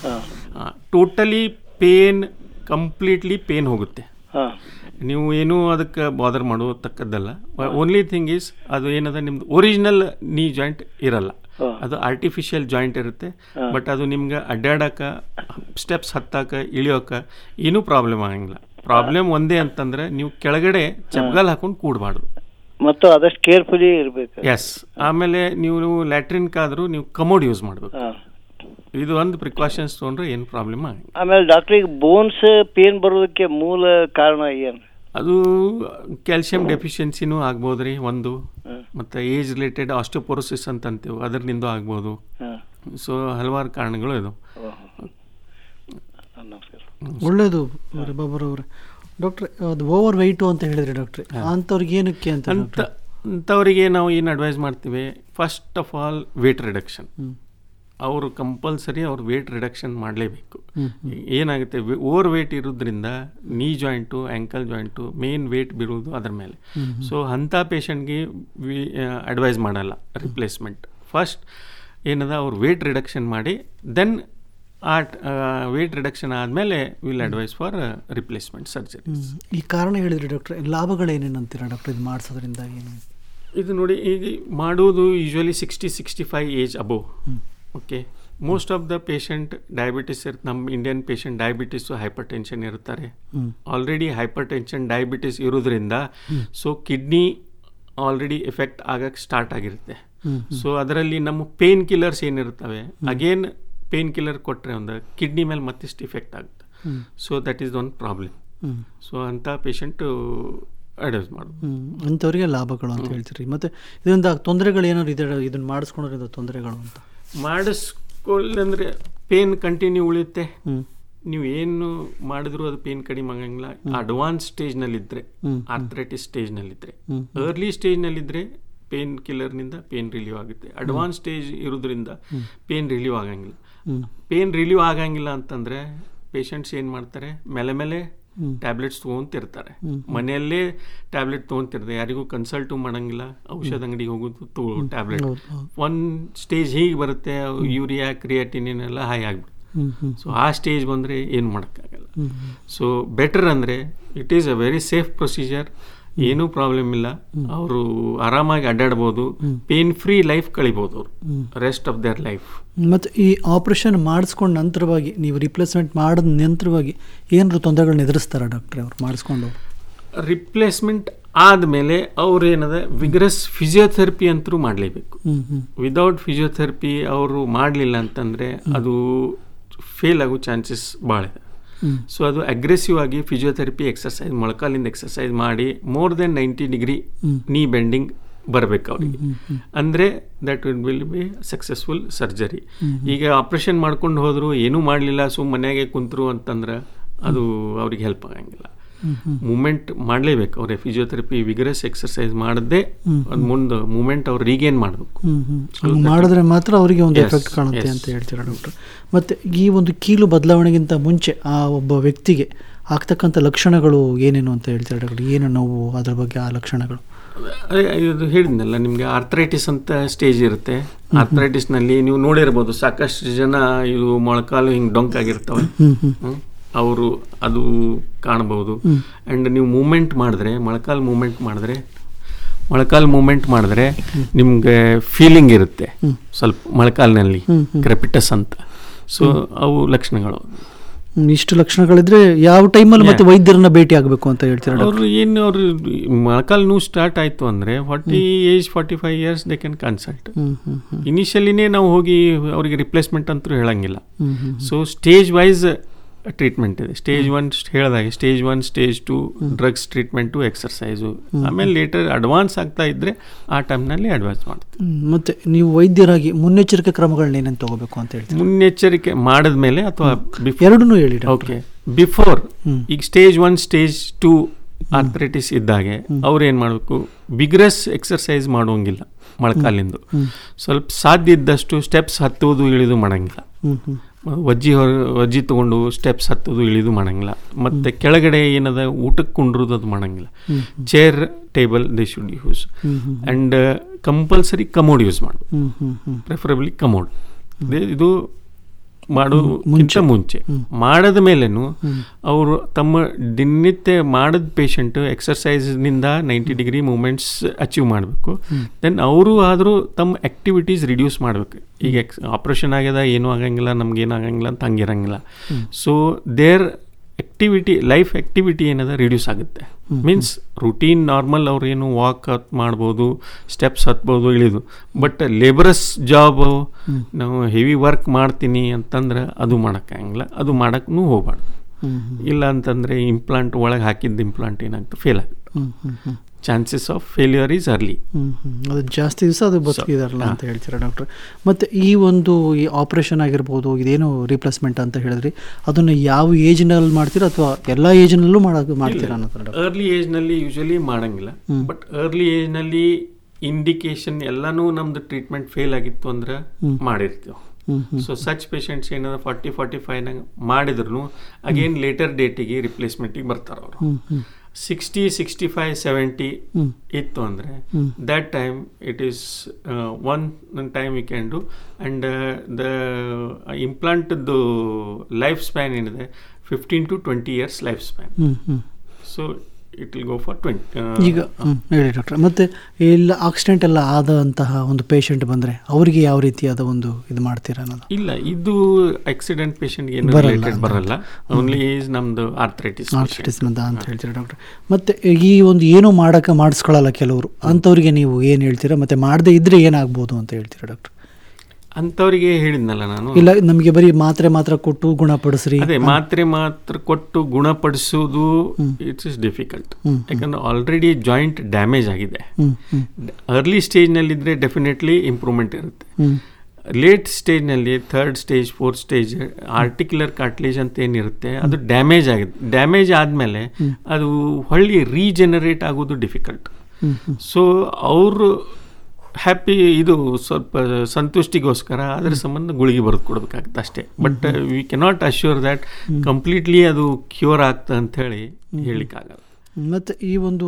ಟೋಟಲಿ ಪೇನ್ ಕಂಪ್ಲೀಟ್ಲಿ ಪೇನ್ ಹೋಗುತ್ತೆ ಹಾಂ ನೀವು ಏನೂ ಅದಕ್ಕೆ ಬಾದರ್ ಮಾಡೋತಕ್ಕದ್ದಲ್ಲ ಓನ್ಲಿ ಥಿಂಗ್ ಈಸ್ ಅದು ಏನದ ನಿಮ್ದು ಒರಿಜಿನಲ್ ನೀ ಜಾಯಿಂಟ್ ಇರಲ್ಲ ಅದು ಆರ್ಟಿಫಿಷಿಯಲ್ ಜಾಯಿಂಟ್ ಇರುತ್ತೆ ಬಟ್ ಅದು ನಿಮ್ಗೆ ಅಡ್ಡಾಡಕ್ಕೆ ಸ್ಟೆಪ್ಸ್ ಹತ್ತಾಕ ಇಳಿಯೋಕೆ ಏನೂ ಪ್ರಾಬ್ಲಮ್ ಆಗಂಗಿಲ್ಲ ಪ್ರಾಬ್ಲಮ್ ಒಂದೇ ಅಂತಂದ್ರೆ ನೀವು ಕೆಳಗಡೆ ಚಪ್ಗಾಲ್ ಹಾಕೊಂಡು ಕೂಡಬಾರ್ದು ಮತ್ತು ಆದಷ್ಟು ಕೇರ್ಫುಲಿ ಇರಬೇಕು ಎಸ್ ಆಮೇಲೆ ನೀವು ಲ್ಯಾಟ್ರಿನ್ಕಾದ್ರೂ ನೀವು ಕಮೋಡ್ ಯೂಸ್ ಮಾಡಬೇಕು ಹಾಂ ಇದು ಒಂದು ಪ್ರಿಕಾಷನ್ಸ್ ತೊಗೊಂಡ್ರೆ ಏನು ಪ್ರಾಬ್ಲಮ್ ಆಗಂಗಿಲ್ಲ ಆಮೇಲೆ ಡಾಕ್ಟ್ರಿಗೆ ಬೋನ್ಸ್ ಪೇನ್ ಬರೋದಕ್ಕೆ ಮೂಲ ಕಾರಣ ಏನು ಅದು ಕ್ಯಾಲ್ಸಿಯಂ ಡೆಫಿಷಿಯನ್ಸಿನೂ ಆಗ್ಬೋದು ರೀ ಒಂದು ಮತ್ತು ಏಜ್ ರಿಲೇಟೆಡ್ ಆಸ್ಟೋಪೋರೋಸಿಸ್ ಅಂತ ಅಂತೀವಿ ಅದರಿಂದ ಆಗ್ಬೋದು ಹಾಂ ಸೊ ಹಲವಾರು ಕಾರಣಗಳು ಇದು ನಮಸ್ಕಾರ ಒಳ್ಳೇದು ಬಾಬರ್ ಅವರೇ ಡಾಕ್ಟ್ರೆ ಅದು ಓವರ್ ವೆಯ್ಟು ಅಂತ ಹೇಳಿದ್ರಿ ಡಾಕ್ಟ್ರೆ ಅಂಥವ್ರಿಗೆ ಏನಕ್ಕೆ ಅಂತ ಅಂತ ಅಂಥವರಿಗೆ ನಾವು ಏನು ಅಡ್ವೈಸ್ ಮಾಡ್ತೀವಿ first of all weight reduction ಅವರು ಕಂಪಲ್ಸರಿ ಅವ್ರು ವೇಟ್ ರಿಡಕ್ಷನ್ ಮಾಡಲೇಬೇಕು ಏನಾಗುತ್ತೆ ಓವರ್ ವೇಟ್ ಇರೋದ್ರಿಂದ knee joint ankle joint main weight ಬೀಳೋದು ಅದ್ರ ಮೇಲೆ ಸೊ ಅಂಥ ಪೇಷಂಟ್ಗೆ ವಿ ಅಡ್ವೈಸ್ ಮಾಡಲ್ಲ ರಿಪ್ಲೇಸ್ಮೆಂಟ್ ಫಸ್ಟ್ ಏನದ ಅವ್ರು ವೇಟ್ ರಿಡಕ್ಷನ್ ಮಾಡಿ ದೆನ್ ಆ ವೇಟ್ ರಿಡಕ್ಷನ್ ಆದಮೇಲೆ will advise for replacement surgery ಈ ಕಾರಣ ಹೇಳಿದ್ರಿ ಡಾಕ್ಟ್ರೆ ಲಾಭಗಳೇನೇನು ಅಂತೀರಾ ಡಾಕ್ಟ್ರೆ ಇದು ಮಾಡಿಸೋದ್ರಿಂದ ಏನು ಇದು ನೋಡಿ ಈಗ ಮಾಡುವುದು usually sixty sixty five age above okay most of the patient diabetes ಇರ್ ನಮ್ಮ Indian patient diabetes hypertension ಇರ್ತಾರೆ ಆಲ್ರೆಡಿ ಹೈಪರ್ ಟೆನ್ಷನ್ ಡಯಾಬಿಟಿಸ್ ಇರೋದ್ರಿಂದ ಸೊ ಕಿಡ್ನಿ ಆಲ್ರೆಡಿ ಎಫೆಕ್ಟ್ ಆಗಕ್ಕೆ ಸ್ಟಾರ್ಟ್ ಆಗಿರುತ್ತೆ ಸೊ ಅದರಲ್ಲಿ ನಮ್ಮ ಪೇನ್ ಕಿಲ್ಲರ್ಸ್ ಏನಿರ್ತವೆ ಅಗೇನ್ ಪೇನ್ ಕಿಲ್ಲರ್ ಕೊಟ್ಟರೆ ಒಂದು ಕಿಡ್ನಿ ಮೇಲೆ ಮತ್ತಿಷ್ಟು ಇಫೆಕ್ಟ್ ಆಗುತ್ತೆ so that is one problem so ಅಂಥ ಪೇಷಂಟು ಅಡ್ವೈಸ್ ಮಾಡೋದು ಹ್ಮ್. ಅಂಥವ್ರಿಗೆ ಲಾಭಗಳು ಅಂತ ಹೇಳ್ತೀರಿ ಮತ್ತೆ ಇದರಿಂದ ತೊಂದರೆಗಳು ಏನಾದ್ರು ಇದೆ ಇದನ್ನ ಮಾಡಿಸ್ಕೊಳೋದ್ರಿಂದ ತೊಂದರೆಗಳು ಅಂತ ಮಾಡಿಸ್ಕೊಳ್ಳಂದ್ರೆ ಪೇನ್ ಕಂಟಿನ್ಯೂ ಉಳಿಯುತ್ತೆ ನೀವು ಏನು ಮಾಡಿದ್ರು ಅದು ಪೇನ್ ಕಡಿಮೆ ಆಗಂಗಿಲ್ಲ ಅಡ್ವಾನ್ಸ್ ಸ್ಟೇಜ್ನಲ್ಲಿದ್ದರೆ ಆರ್ಥ್ರೈಟಿಸ್ ಸ್ಟೇಜ್ನಲ್ಲಿದ್ದರೆ ಅರ್ಲಿ ಸ್ಟೇಜ್ನಲ್ಲಿದ್ದರೆ ಪೇನ್ ಕಿಲ್ಲರ್ನಿಂದ ಪೇನ್ ರಿಲೀವ್ ಆಗುತ್ತೆ ಅಡ್ವಾನ್ಸ್ ಸ್ಟೇಜ್ ಇರೋದ್ರಿಂದ ಪೇನ್ ರಿಲೀವ್ ಆಗಂಗಿಲ್ಲ ಪೇನ್ ರಿಲೀವ್ ಆಗಂಗಿಲ್ಲ ಅಂತಂದರೆ ಪೇಷಂಟ್ಸ್ ಏನು ಮಾಡ್ತಾರೆ ಮೇಲೆ ಮೇಲೆ ಟ್ಯಾಬ್ಲೆಟ್ಸ್ ತೊಗೊಂತಿರ್ತಾರೆ ಮನೆಯಲ್ಲೇ ಟ್ಯಾಬ್ಲೆಟ್ ತೊಗೊಂತಿರ್ತಾರೆ ಯಾರಿಗೂ ಕನ್ಸಲ್ಟು ಮಾಡಂಗಿಲ್ಲ ಔಷಧ ಅಂಗಡಿಗೆ ಹೋಗೋದು ತೊ ಟ್ಯಾಬ್ಲೆಟ್ ಒಂದು ಸ್ಟೇಜ್ ಹೀಗೆ ಬರುತ್ತೆ ಯೂರಿಯಾ ಕ್ರಿಯಾಟಿನಿನ್ ಎಲ್ಲ ಹೈ ಆಗ್ಬಿಡುತ್ತೆ ಸೊ ಆ ಸ್ಟೇಜ್ ಬಂದರೆ ಏನು ಮಾಡೋಕ್ಕಾಗಲ್ಲ ಸೊ ಬೆಟರ್ ಅಂದರೆ it is a very safe procedure ಏನೂ ಪ್ರಾಬ್ಲಮ್ ಇಲ್ಲ ಅವರು ಆರಾಮಾಗಿ ಅಡ್ಡಾಡ್ಬೋದು ಪೇನ್ ಫ್ರೀ ಲೈಫ್ ಕಳಿಬೋದು ಅವರು ರೆಸ್ಟ್ ಆಫ್ ದೇರ್ ಲೈಫ್ ಮತ್ತು ಈ ಆಪರೇಷನ್ ಮಾಡಿಸ್ಕೊಂಡ ನಂತರವಾಗಿ ನೀವು ರಿಪ್ಲೇಸ್ಮೆಂಟ್ ಮಾಡಿದ ನಂತರವಾಗಿ ಏನಾದ್ರು ತೊಂದರೆಗಳನ್ನ ಎದುರಿಸ್ತಾರ ಡಾಕ್ಟ್ರೆ ಅವ್ರು ಮಾಡಿಸ್ಕೊಂಡು ರಿಪ್ಲೇಸ್ಮೆಂಟ್ ಆದಮೇಲೆ ಅವ್ರು ಏನದ ವಿಗ್ರಸ್ ಫಿಸಿಯೋಥೆರಪಿ ಅಂತರೂ ಮಾಡಲೇಬೇಕು ಹ್ಮ್ ಹ್ಮ್ ವಿದೌಟ್ ಫಿಸಿಯೋಥೆರಪಿ ಅವರು ಮಾಡಲಿಲ್ಲ ಅಂತಂದರೆ ಅದು ಫೇಲ್ ಆಗೋ ಚಾನ್ಸಸ್ ಭಾಳ ಇದೆ ಸೊ ಅದು ಅಗ್ರೆಸಿವ್ ಆಗಿ ಫಿಸಿಯೋಥೆರಪಿ ಎಕ್ಸರ್ಸೈಸ್ ಮೊಳಕಾಲಿಂದ ಎಕ್ಸರ್ಸೈಸ್ ಮಾಡಿ more then ninety degree knee bending ಬರಬೇಕು ಅವ್ರಿಗೆ ಅಂದರೆ that will will be successful surgery ಈಗ ಆಪ್ರೇಷನ್ ಮಾಡ್ಕೊಂಡು ಹೋದ್ರು ಏನೂ ಮಾಡಲಿಲ್ಲ ಸುಮ್ಮ ಮನೆಯಾಗೆ ಕುಂತರು ಅಂತಂದ್ರೆ ಅದು ಅವ್ರಿಗೆ ಹೆಲ್ಪ್ ಆಗಂಗಿಲ್ಲ ಮೂಮೆಂಟ್ ಮಾಡಲೇಬೇಕು ಅವ್ರೆ ಫಿಸಿಯೋಥೆರಪಿ ವಿಗರಸ್ ಎಕ್ಸರ್ಸೈಸ್ ಮಾಡದೆ ಅದು ಮುಂದೆ ಮೂಮೆಂಟ್ ಅವ್ರು ರೀಗೇನ್ ಮಾಡಬೇಕು ಹ್ಮ್ ಹ್ಮ್ ಹಂಗ್ ಮಾಡಿದ್ರೆ ಮಾತ್ರ ಅವರಿಗೆ ಒಂದು Yes, ಎಫೆಕ್ಟ್ ಕಾಣುತ್ತೆ yes. ಅಂತ ಹೇಳ್ತೀರಾ ಡಾಕ್ಟರ್ ಮತ್ತೆ ಈ ಒಂದು ಕೀಲು ಬದಲಾವಣೆಗಿಂತ ಮುಂಚೆ ಆ ಒಬ್ಬ ವ್ಯಕ್ತಿಗೆ ಆಗ್ತಕ್ಕಂಥ ಲಕ್ಷಣಗಳು ಏನೇನು ಅಂತ ಹೇಳ್ತೀರಾ ಡಾಕ್ಟರ್ ಏನು ನೋವು ಅದ್ರ ಬಗ್ಗೆ ಆ ಲಕ್ಷಣಗಳು ಅದೇ ಇದು ಹೇಳಿದ್ನಲ್ಲ ನಿಮಗೆ ಆರ್ಥ್ರೈಟಿಸ್ ಅಂತ ಸ್ಟೇಜ್ ಇರುತ್ತೆ ಆರ್ಥ್ರೈಟಿಸ್ನಲ್ಲಿ ನೀವು ನೋಡಿರ್ಬೋದು ಸಾಕಷ್ಟು ಜನ ಇದು ಮೊಳಕಾಲು ಹಿಂಗೆ ಡೊಂಕ್ ಆಗಿರ್ತವೆ ಅವರು ಅದು ಕಾಣಬಹುದು ಆ್ಯಂಡ್ ನೀವು ಮೂಮೆಂಟ್ ಮಾಡಿದ್ರೆ ಮೊಳಕಾಲು ಮೂಮೆಂಟ್ ಮಾಡಿದ್ರೆ ಮೊಳಕಾಲು ಮೂಮೆಂಟ್ ಮಾಡಿದ್ರೆ ನಿಮ್ಗೆ ಫೀಲಿಂಗ್ ಇರುತ್ತೆ ಸ್ವಲ್ಪ ಮೊಳಕಾಲಿನಲ್ಲಿ ಕ್ರೆಪಿಟಸ್ ಅಂತ ಸೊ ಅವು ಲಕ್ಷಣಗಳು ಹ್ಮ್, ಇಷ್ಟು ಲಕ್ಷಣಗಳಿದ್ರೆ ಯಾವ ಟೈಮಲ್ಲಿ ಮತ್ತೆ ವೈದ್ಯರನ್ನ ಭೇಟಿ ಆಗಬೇಕು ಅಂತ ಹೇಳ್ತೀರಾ ಡಾಕ್ಟರ್ ಅವರು ಏನು ಅವರು ಮೊಳಕಾಲು ನೋವು ಸ್ಟಾರ್ಟ್ ಆಯಿತು ಅಂದರೆ forty age forty five years they can consult hmm hmm hmm ಇನಿಷಿಯಲಿನೇ ನಾವು ಹೋಗಿ ಅವರಿಗೆ ರಿಪ್ಲೇಸ್ಮೆಂಟ್ ಅಂತೂ ಹೇಳಂಗಿಲ್ಲ ಸೊ ಸ್ಟೇಜ್ ವೈಸ್ ಟ್ರೀಟ್ಮೆಂಟ್ ಇದೆ ಸ್ಟೇಜ್ ಒನ್ ಹೇಳಿದಾಗೆ stage one stage two drugs treatment exercise ಆಮೇಲೆ ಲೇಟರ್ ಅಡ್ವಾನ್ಸ್ ಆಗ್ತಾ ಇದ್ದರೆ ಆ ಟೈಮ್ನಲ್ಲಿ ಅಡ್ವಾನ್ಸ್ ಮಾಡ್ತೀವಿ ಹ್ಮ್, ಮತ್ತೆ ನೀವು ವೈದ್ಯರಾಗಿ ಮುನ್ನೆಚ್ಚರಿಕೆ ಕ್ರಮಗಳನ್ನ ಏನೇನು ತಗೋಬೇಕು ಅಂತ ಹೇಳ್ತೀರಾ ಮುನ್ನೆಚ್ಚರಿಕೆ ಮಾಡಿದ್ಮೇಲೆ ಅಥವಾ ಎರಡನ್ನೂ ಹೇಳಿ ಡಾಕ್ಟರ್ ಓಕೆ ಬಿಫೋರ್ ಈಗ stage one stage two arthritis ಇದ್ದಾಗೆ ಅವ್ರು ಏನು ಮಾಡಬೇಕು ಬಿಗ್ರೆಸ್ ಎಕ್ಸರ್ಸೈಸ್ ಮಾಡುವಂಗಿಲ್ಲ ಮೊಳಕಾಲಿಂದು ಸ್ವಲ್ಪ ಸಾಧ್ಯ ಇದ್ದಷ್ಟು ಸ್ಟೆಪ್ಸ್ ಹತ್ತುವುದು ಇಳಿದು ಮಾಡಂಗಿಲ್ಲ ಹ್ಮ್ ಹ್ಮ್ ವಜ್ಜಿ ಹೊರ ವಜ್ಜಿ ತಗೊಂಡು ಸ್ಟೆಪ್ಸ್ ಹತ್ತೋದು ಇಳಿದು ಮಾಡಂಗಿಲ್ಲ ಮತ್ತೆ ಕೆಳಗಡೆ ಏನದ ಊಟಕ್ಕೆ ಕುಂಡ್ರದು ಅದು ಮಾಡಂಗಿಲ್ಲ chair table they should use and compulsory commode use ಮಾಡು ಹ್ಮ್ ಹ್ಮ್ ಹ್ಮ್ ಪ್ರಿಫರಬ್ಲಿ ಕಮೋಡ್ ಇದು ಮಾಡೋಕ್ಕಿಂತ ಮುಂಚೆ ಮಾಡದ ಮೇಲೇನು ಅವರು ತಮ್ಮ ದಿನನಿತ್ಯ ಮಾಡಿದ ಪೇಷಂಟ್ ಎಕ್ಸರ್ಸೈಸ್ನಿಂದ ನೈಂಟಿ ಡಿಗ್ರಿ ಮೂಮೆಂಟ್ಸ್ ಅಚೀವ್ ಮಾಡಬೇಕು ದೆನ್ ಅವರು ಆದರೂ ತಮ್ಮ ಆ್ಯಕ್ಟಿವಿಟೀಸ್ ರಿಡ್ಯೂಸ್ ಮಾಡಬೇಕು ಈಗ ಎಕ್ಸ್ ಆಪ್ರೇಷನ್ ಆಗ್ಯದ ಏನೂ ಆಗಂಗಿಲ್ಲ ನಮ್ಗೇನು ಆಗಂಗಿಲ್ಲ ಅಂತ ಹಂಗಿರಂಗಿಲ್ಲ so their activity life activity ಏನದ ರಿಡ್ಯೂಸ್ ಆಗುತ್ತೆ ಮೀನ್ಸ್ ರುಟೀನ್ ನಾರ್ಮಲ್ ಅವ್ರು ಏನು ವಾಕ್ ಹತ್ ಮಾಡ್ಬೋದು ಸ್ಟೆಪ್ಸ್ ಹತ್ಬೋದು ಇಳಿದು ಬಟ್ ಲೇಬರಸ್ ಜಾಬ್ ನಾವು ಹೆವಿ ವರ್ಕ್ ಮಾಡ್ತೀನಿ ಅಂತಂದ್ರೆ ಅದು ಮಾಡೋಕ್ಕಾಗಂಗಿಲ್ಲ ಅದು ಮಾಡೋಕ್ಕೂ ಹೋಗ್ಬಾರ್ದು ಇಲ್ಲ ಅಂತಂದರೆ ಇಂಪ್ಲಾಂಟ್ ಒಳಗೆ ಹಾಕಿದ್ದು ಇಂಪ್ಲಾಂಟ್ ಏನಾಗುತ್ತೆ ಫೇಲ್ ಆಗುತ್ತೆ hmm hmm hmm chances of failure is early hmm hmm. ಅದು ಜಾಸ್ತಿ ದಿವಸ ಅದು ಬದುಕಿದಾರಲ್ಲ ಅಂತ ಹೇಳ್ತೀರಾ ಡಾಕ್ಟ್ರೆ ಮತ್ತು ಈ ಒಂದು ಈ ಆಪ್ರೇಷನ್ ಆಗಿರ್ಬೋದು ಇದೇನು ರಿಪ್ಲೇಸ್ಮೆಂಟ್ ಅಂತ ಹೇಳಿದ್ರಿ ಅದನ್ನು ಯಾವ ಏಜ್ನಲ್ಲಿ ಮಾಡ್ತೀರಾ ಅಥವಾ ಎಲ್ಲ ಏಜ್ನಲ್ಲೂ ಮಾಡೋದು ಮಾಡ್ತೀರಾ ಅನ್ನೋದು ಡಾಕ್ಟ್ರೆ ಅರ್ಲಿ ಏಜ್ನಲ್ಲಿ ಯೂಶಲಿ ಮಾಡಂಗಿಲ್ಲ ಬಟ್ ಅರ್ಲಿ ಏಜ್ನಲ್ಲಿ ಇಂಡಿಕೇಶನ್ ಎಲ್ಲಾನು ನಮ್ದು ಟ್ರೀಟ್ಮೆಂಟ್ ಫೇಲ್ ಆಗಿತ್ತು ಅಂದ್ರೆ ಮಾಡಿರ್ತೀವಿ ಸೊ ಸಚ್ ಪೇಷಂಟ್ಸ್ ಏನದ ಫಾರ್ಟಿ ಫಾರ್ಟಿ ಫೈವ್ನಾಗ ಮಾಡಿದ್ರು ಅಗೇನ್ ಲೇಟರ್ ಡೇಟಿಗೆ ರಿಪ್ಲೇಸ್ಮೆಂಟಿಗೆ ಬರ್ತಾರೆ ಅವರು ಸಿಕ್ಸ್ಟಿ ಸಿಕ್ಸ್ಟಿ ಫೈವ್ ಸೆವೆಂಟಿ ಇತ್ತು ಅಂದರೆ that time it is one time we can do and the ಇಂಪ್ಲಾಂಟ್ದು ಲೈಫ್ ಸ್ಪ್ಯಾನ್ ಏನಿದೆ fifteen to twenty years life span hmm hmm so it will go for twenty ಈಗ hmm, ಹೇಳಿ ಡಾಕ್ಟ್ರೆ ಮತ್ತು ಎಲ್ಲ accident ಎಲ್ಲ ಆದಂತಹ ಒಂದು ಪೇಷಂಟ್ ಬಂದರೆ ಅವರಿಗೆ ಯಾವ ರೀತಿಯಾದ ಒಂದು ಇದು ಮಾಡ್ತೀರಾ ಅನ್ನೋದು ಇಲ್ಲ ಇದು ಆಕ್ಸಿಡೆಂಟ್ ಪೇಷಂಟ್ಗೆ ಏನು ಬರಲ್ಲ ರಿಲೇಟೆಡ್ ಅಂತ. ಬರಲ್ಲ ಓನ್ಲಿ ಈಸ್ ನಮ್ದು ಆರ್ಥ್ರೈಟಿಸ್ ಆರ್ಥಿಟಿಸ್ ಅಂತ ಅಂತ ಹೇಳ್ತೀರಾ ಡಾಕ್ಟ್ರೆ ಮತ್ತು ಈ ಒಂದು ಏನೂ ಮಾಡೋಕೆ ಮಾಡಿಸ್ಕೊಳ್ಳಲ್ಲ ಕೆಲವರು ಅಂಥವ್ರಿಗೆ ನೀವು ಏನು ಹೇಳ್ತೀರಾ ಮತ್ತು ಮಾಡದೇ ಇದ್ದರೆ ಏನಾಗ್ಬೋದು ಅಂತ ಹೇಳ್ತೀರಾ ಡಾಕ್ಟ್ರೆ ಅಂಥವ್ರಿಗೆ ಹೇಳಿದ್ನಲ್ಲ ನಾನು ಇಲ್ಲ ನಮಗೆ ಬರೀ ಮಾತ್ರೆ ಮಾತ್ರ ಕೊಟ್ಟು ಗುಣಪಡಿಸ್ರಿ ಅದೇ ಮಾತ್ರೆ ಮಾತ್ರ ಕೊಟ್ಟು ಗುಣಪಡಿಸೋದು ಇಟ್ಸ್ ಇಸ್ ಡಿಫಿಕಲ್ಟ್ ಯಾಕಂದ್ರೆ ಆಲ್ರೆಡಿ ಜಾಯಿಂಟ್ ಡ್ಯಾಮೇಜ್ ಆಗಿದೆ ಹ್ಮ್ ಹ್ಮ್ ಅರ್ಲಿ ಸ್ಟೇಜ್ನಲ್ಲಿದ್ದರೆ ಡೆಫಿನೆಟ್ಲಿ ಇಂಪ್ರೂವ್ಮೆಂಟ್ ಇರುತ್ತೆ ಹ್ಮ್ ಲೇಟ್ ಸ್ಟೇಜ್ನಲ್ಲಿ third stage fourth stage articular cartilage ಅಂತ ಏನಿರುತ್ತೆ ಅದು ಡ್ಯಾಮೇಜ್ ಆಗಿದೆ ಡ್ಯಾಮೇಜ್ ಆದಮೇಲೆ ಅದು ಹೊಳ್ಳಿ ರೀಜೆನರೇಟ್ ಆಗೋದು ಡಿಫಿಕಲ್ಟ್ ಸೊ ಅವರು ಹ್ಯಾಪಿ ಇದು ಸ್ವಲ್ಪ ಸಂತುಷ್ಟಿಗೋಸ್ಕರ ಅದ್ರ ಸಂಬಂಧ ಗುಳಿಗೆ ಬರೆದು ಕೊಡ್ಬೇಕಾಗುತ್ತೆ ಅಷ್ಟೇ but we cannot assure that completely ಅದು ಕ್ಯೂರ್ ಆಗ್ತಾ ಅಂತ ಹೇಳಿ ಹೇಳಿಕ್ಕಾಗಲ್ಲ ಮತ್ತು ಈ ಒಂದು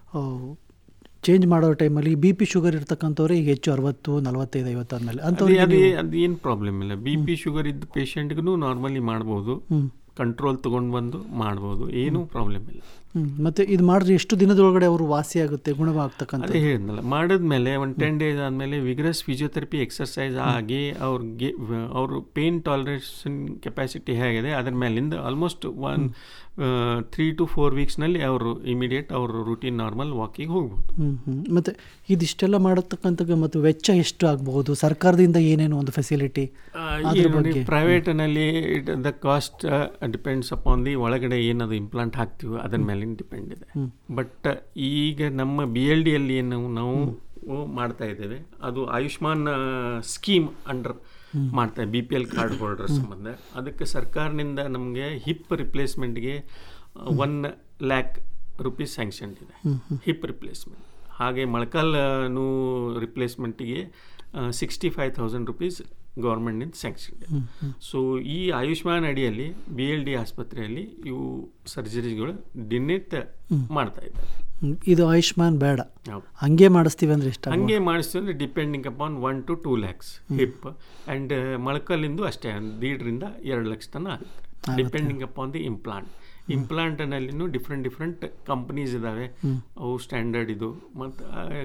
ಚೇಂಜ್ ಮಾಡೋ ಟೈಮಲ್ಲಿ ಬಿ ಪಿ ಶುಗರ್ ಇರ್ತಕ್ಕಂಥವ್ರೆ ಈಗ ಹೆಚ್ಚು ಅರವತ್ತು ನಲವತ್ತೈದು ಐವತ್ತು ಆದಮೇಲೆ ಅದೇ ಅಂಥವ್ರಿಗೆ ಅದೇ ನೀವು- ಅದು ಏನು ಪ್ರಾಬ್ಲಮ್ ಇಲ್ಲ ಬಿ ಪಿ ಶುಗರ್ ಇದ್ದ ಪೇಷಂಟ್ಗೂ ನಾರ್ಮಲಿ ಮಾಡ್ಬೋದು ಹ್ಮ್. ಕಂಟ್ರೋಲ್ ತೊಗೊಂಡು ಬಂದು ಮಾಡ್ಬೋದು ಏನೂ ಪ್ರಾಬ್ಲಮ್ ಇಲ್ಲ ಹ್ಮ್. ಮತ್ತೆ ಇದು ಮಾಡಿದ್ರೆ ಎಷ್ಟು ದಿನದೊಳಗಡೆ ಅವರು ವಾಸಿ ಆಗುತ್ತೆ ಗುಣವಾಗ್ತಕ್ಕಂಥ ಅದೇ ಹೇಳಿದ್ನಲ್ಲ ಮಾಡಿದ್ಮೇಲೆ ಒಂದು ಟೆನ್ ಡೇಸ್ ಆದಮೇಲೆ ವಿಗ್ರಸ್ ಫಿಸಿಯೋಥೆರಪಿ ಎಕ್ಸರ್ಸೈಸ್ ಆಗಿ ಅವ್ರಿಗೆ ಅವರು ಪೇನ್ ಟಾಲರೇಷನ್ ಕೆಪಾಸಿಟಿ ಹೇಗಿದೆ ಅದ್ರ ಮೇಲಿಂದ almost one three two four ವೀಕ್ಸ್ನಲ್ಲಿ ಅವರು ಇಮಿಡಿಯೇಟ್ ಅವರು ರೂಟೀನ್ ನಾರ್ಮಲ್ ವಾಕಿಗೆ ಹೋಗ್ಬೋದು ಹ್ಮ್ ಹ್ಮ್. ಮತ್ತೆ ಇದಿಷ್ಟೆಲ್ಲ ಮಾಡತಕ್ಕಂಥ ಮತ್ತು ವೆಚ್ಚ ಎಷ್ಟು ಆಗಬಹುದು ಸರ್ಕಾರದಿಂದ ಏನೇನು ಒಂದು ಫೆಸಿಲಿಟಿ ಅದ್ರ ಬಗ್ಗೆ ಪ್ರೈವೇಟ್ನಲ್ಲಿ it the cost depends upon the ಒಳಗಡೆ ಏನದು ಇಂಪ್ಲಾಂಟ್ ಹಾಕ್ತೀವಿ ಅದ್ರ ಮೇಲಿನ ಡಿಪೆಂಡ್ ಇದೆ ಬಟ್ ಈಗ ನಮ್ಮ ಬಿ ಎಲ್ ಡಿಯಲ್ಲಿ ಏನು ನಾವು ಮಾಡ್ತಾ ಇದ್ದೇವೆ ಅದು ಆಯುಷ್ಮಾನ್ ಸ್ಕೀಮ್ ಅಂಡರ್ ಮಾಡ್ತಾ B P L card holder ಸಂಬಂಧ ಅದಕ್ಕೆ ಸರ್ಕಾರದಿಂದ ನಮಗೆ ಹಿಪ್ ರಿಪ್ಲೇಸ್ಮೆಂಟ್ಗೆ ಒನ್ ಲ್ಯಾಕ್ ರುಪೀಸ್ ಸ್ಯಾಂಕ್ಷನ್ ಇದೆ ಹಿಪ್ ರಿಪ್ಲೇಸ್ಮೆಂಟ್ ಹಾಗೆ ಮೊಳಕಾಲ್ನು ರಿಪ್ಲೇಸ್ಮೆಂಟಿಗೆ ಸಿಕ್ಸ್ಟಿ ಫೈವ್ ತೌಸಂಡ್ ರುಪೀಸ್ ಗೌರ್ಮೆಂಟ್ನಿಂದ ಸ್ಯಾಂಕ್ಷನ್ ಇದೆ ಸೊ ಈ ಆಯುಷ್ಮಾನ್ ಅಡಿಯಲ್ಲಿ ಬಿ ಎಲ್ ಡಿ ಆಸ್ಪತ್ರೆಯಲ್ಲಿ ಇವು ಸರ್ಜರೀಸ್ಗಳು ದಿನನಿತ್ಯ ಮಾಡ್ತಾ ಇದ್ದಾರೆ ಹ್ಮ್. ಇದು ಆಯುಷ್ಮಾನ್ ಬೇಡ ಹೌದು. ಹಂಗೆ ಮಾಡಿಸ್ತೀವಿ ಅಂದ್ರೆ ಎಷ್ಟು ಹಂಗೆ ಮಾಡಿಸ್ತೀವಿ ಅಂದರೆ depending upon one to two lakhs hip and ಮೊಳಕಲ್ಲಿಂದು ಅಷ್ಟೇ ಒಂದು ದೀಡ್ರಿಂದ ಎರಡು ಲಕ್ಷ ತನಕ ಆಗುತ್ತೆ ಡಿಪೆಂಡಿಂಗ್ ಅಪಾನ್ ದಿ ಇಂಪ್ಲಾಂಟ್ ಇಂಪ್ಲಾಂಟ್ನಲ್ಲಿನೂ ಡಿಫ್ರೆಂಟ್ ಡಿಫ್ರೆಂಟ್ ಕಂಪ್ನೀಸ್ ಇದ್ದಾವೆ ಅವು ಸ್ಟ್ಯಾಂಡರ್ಡ್ ಇದು ಮತ್ತು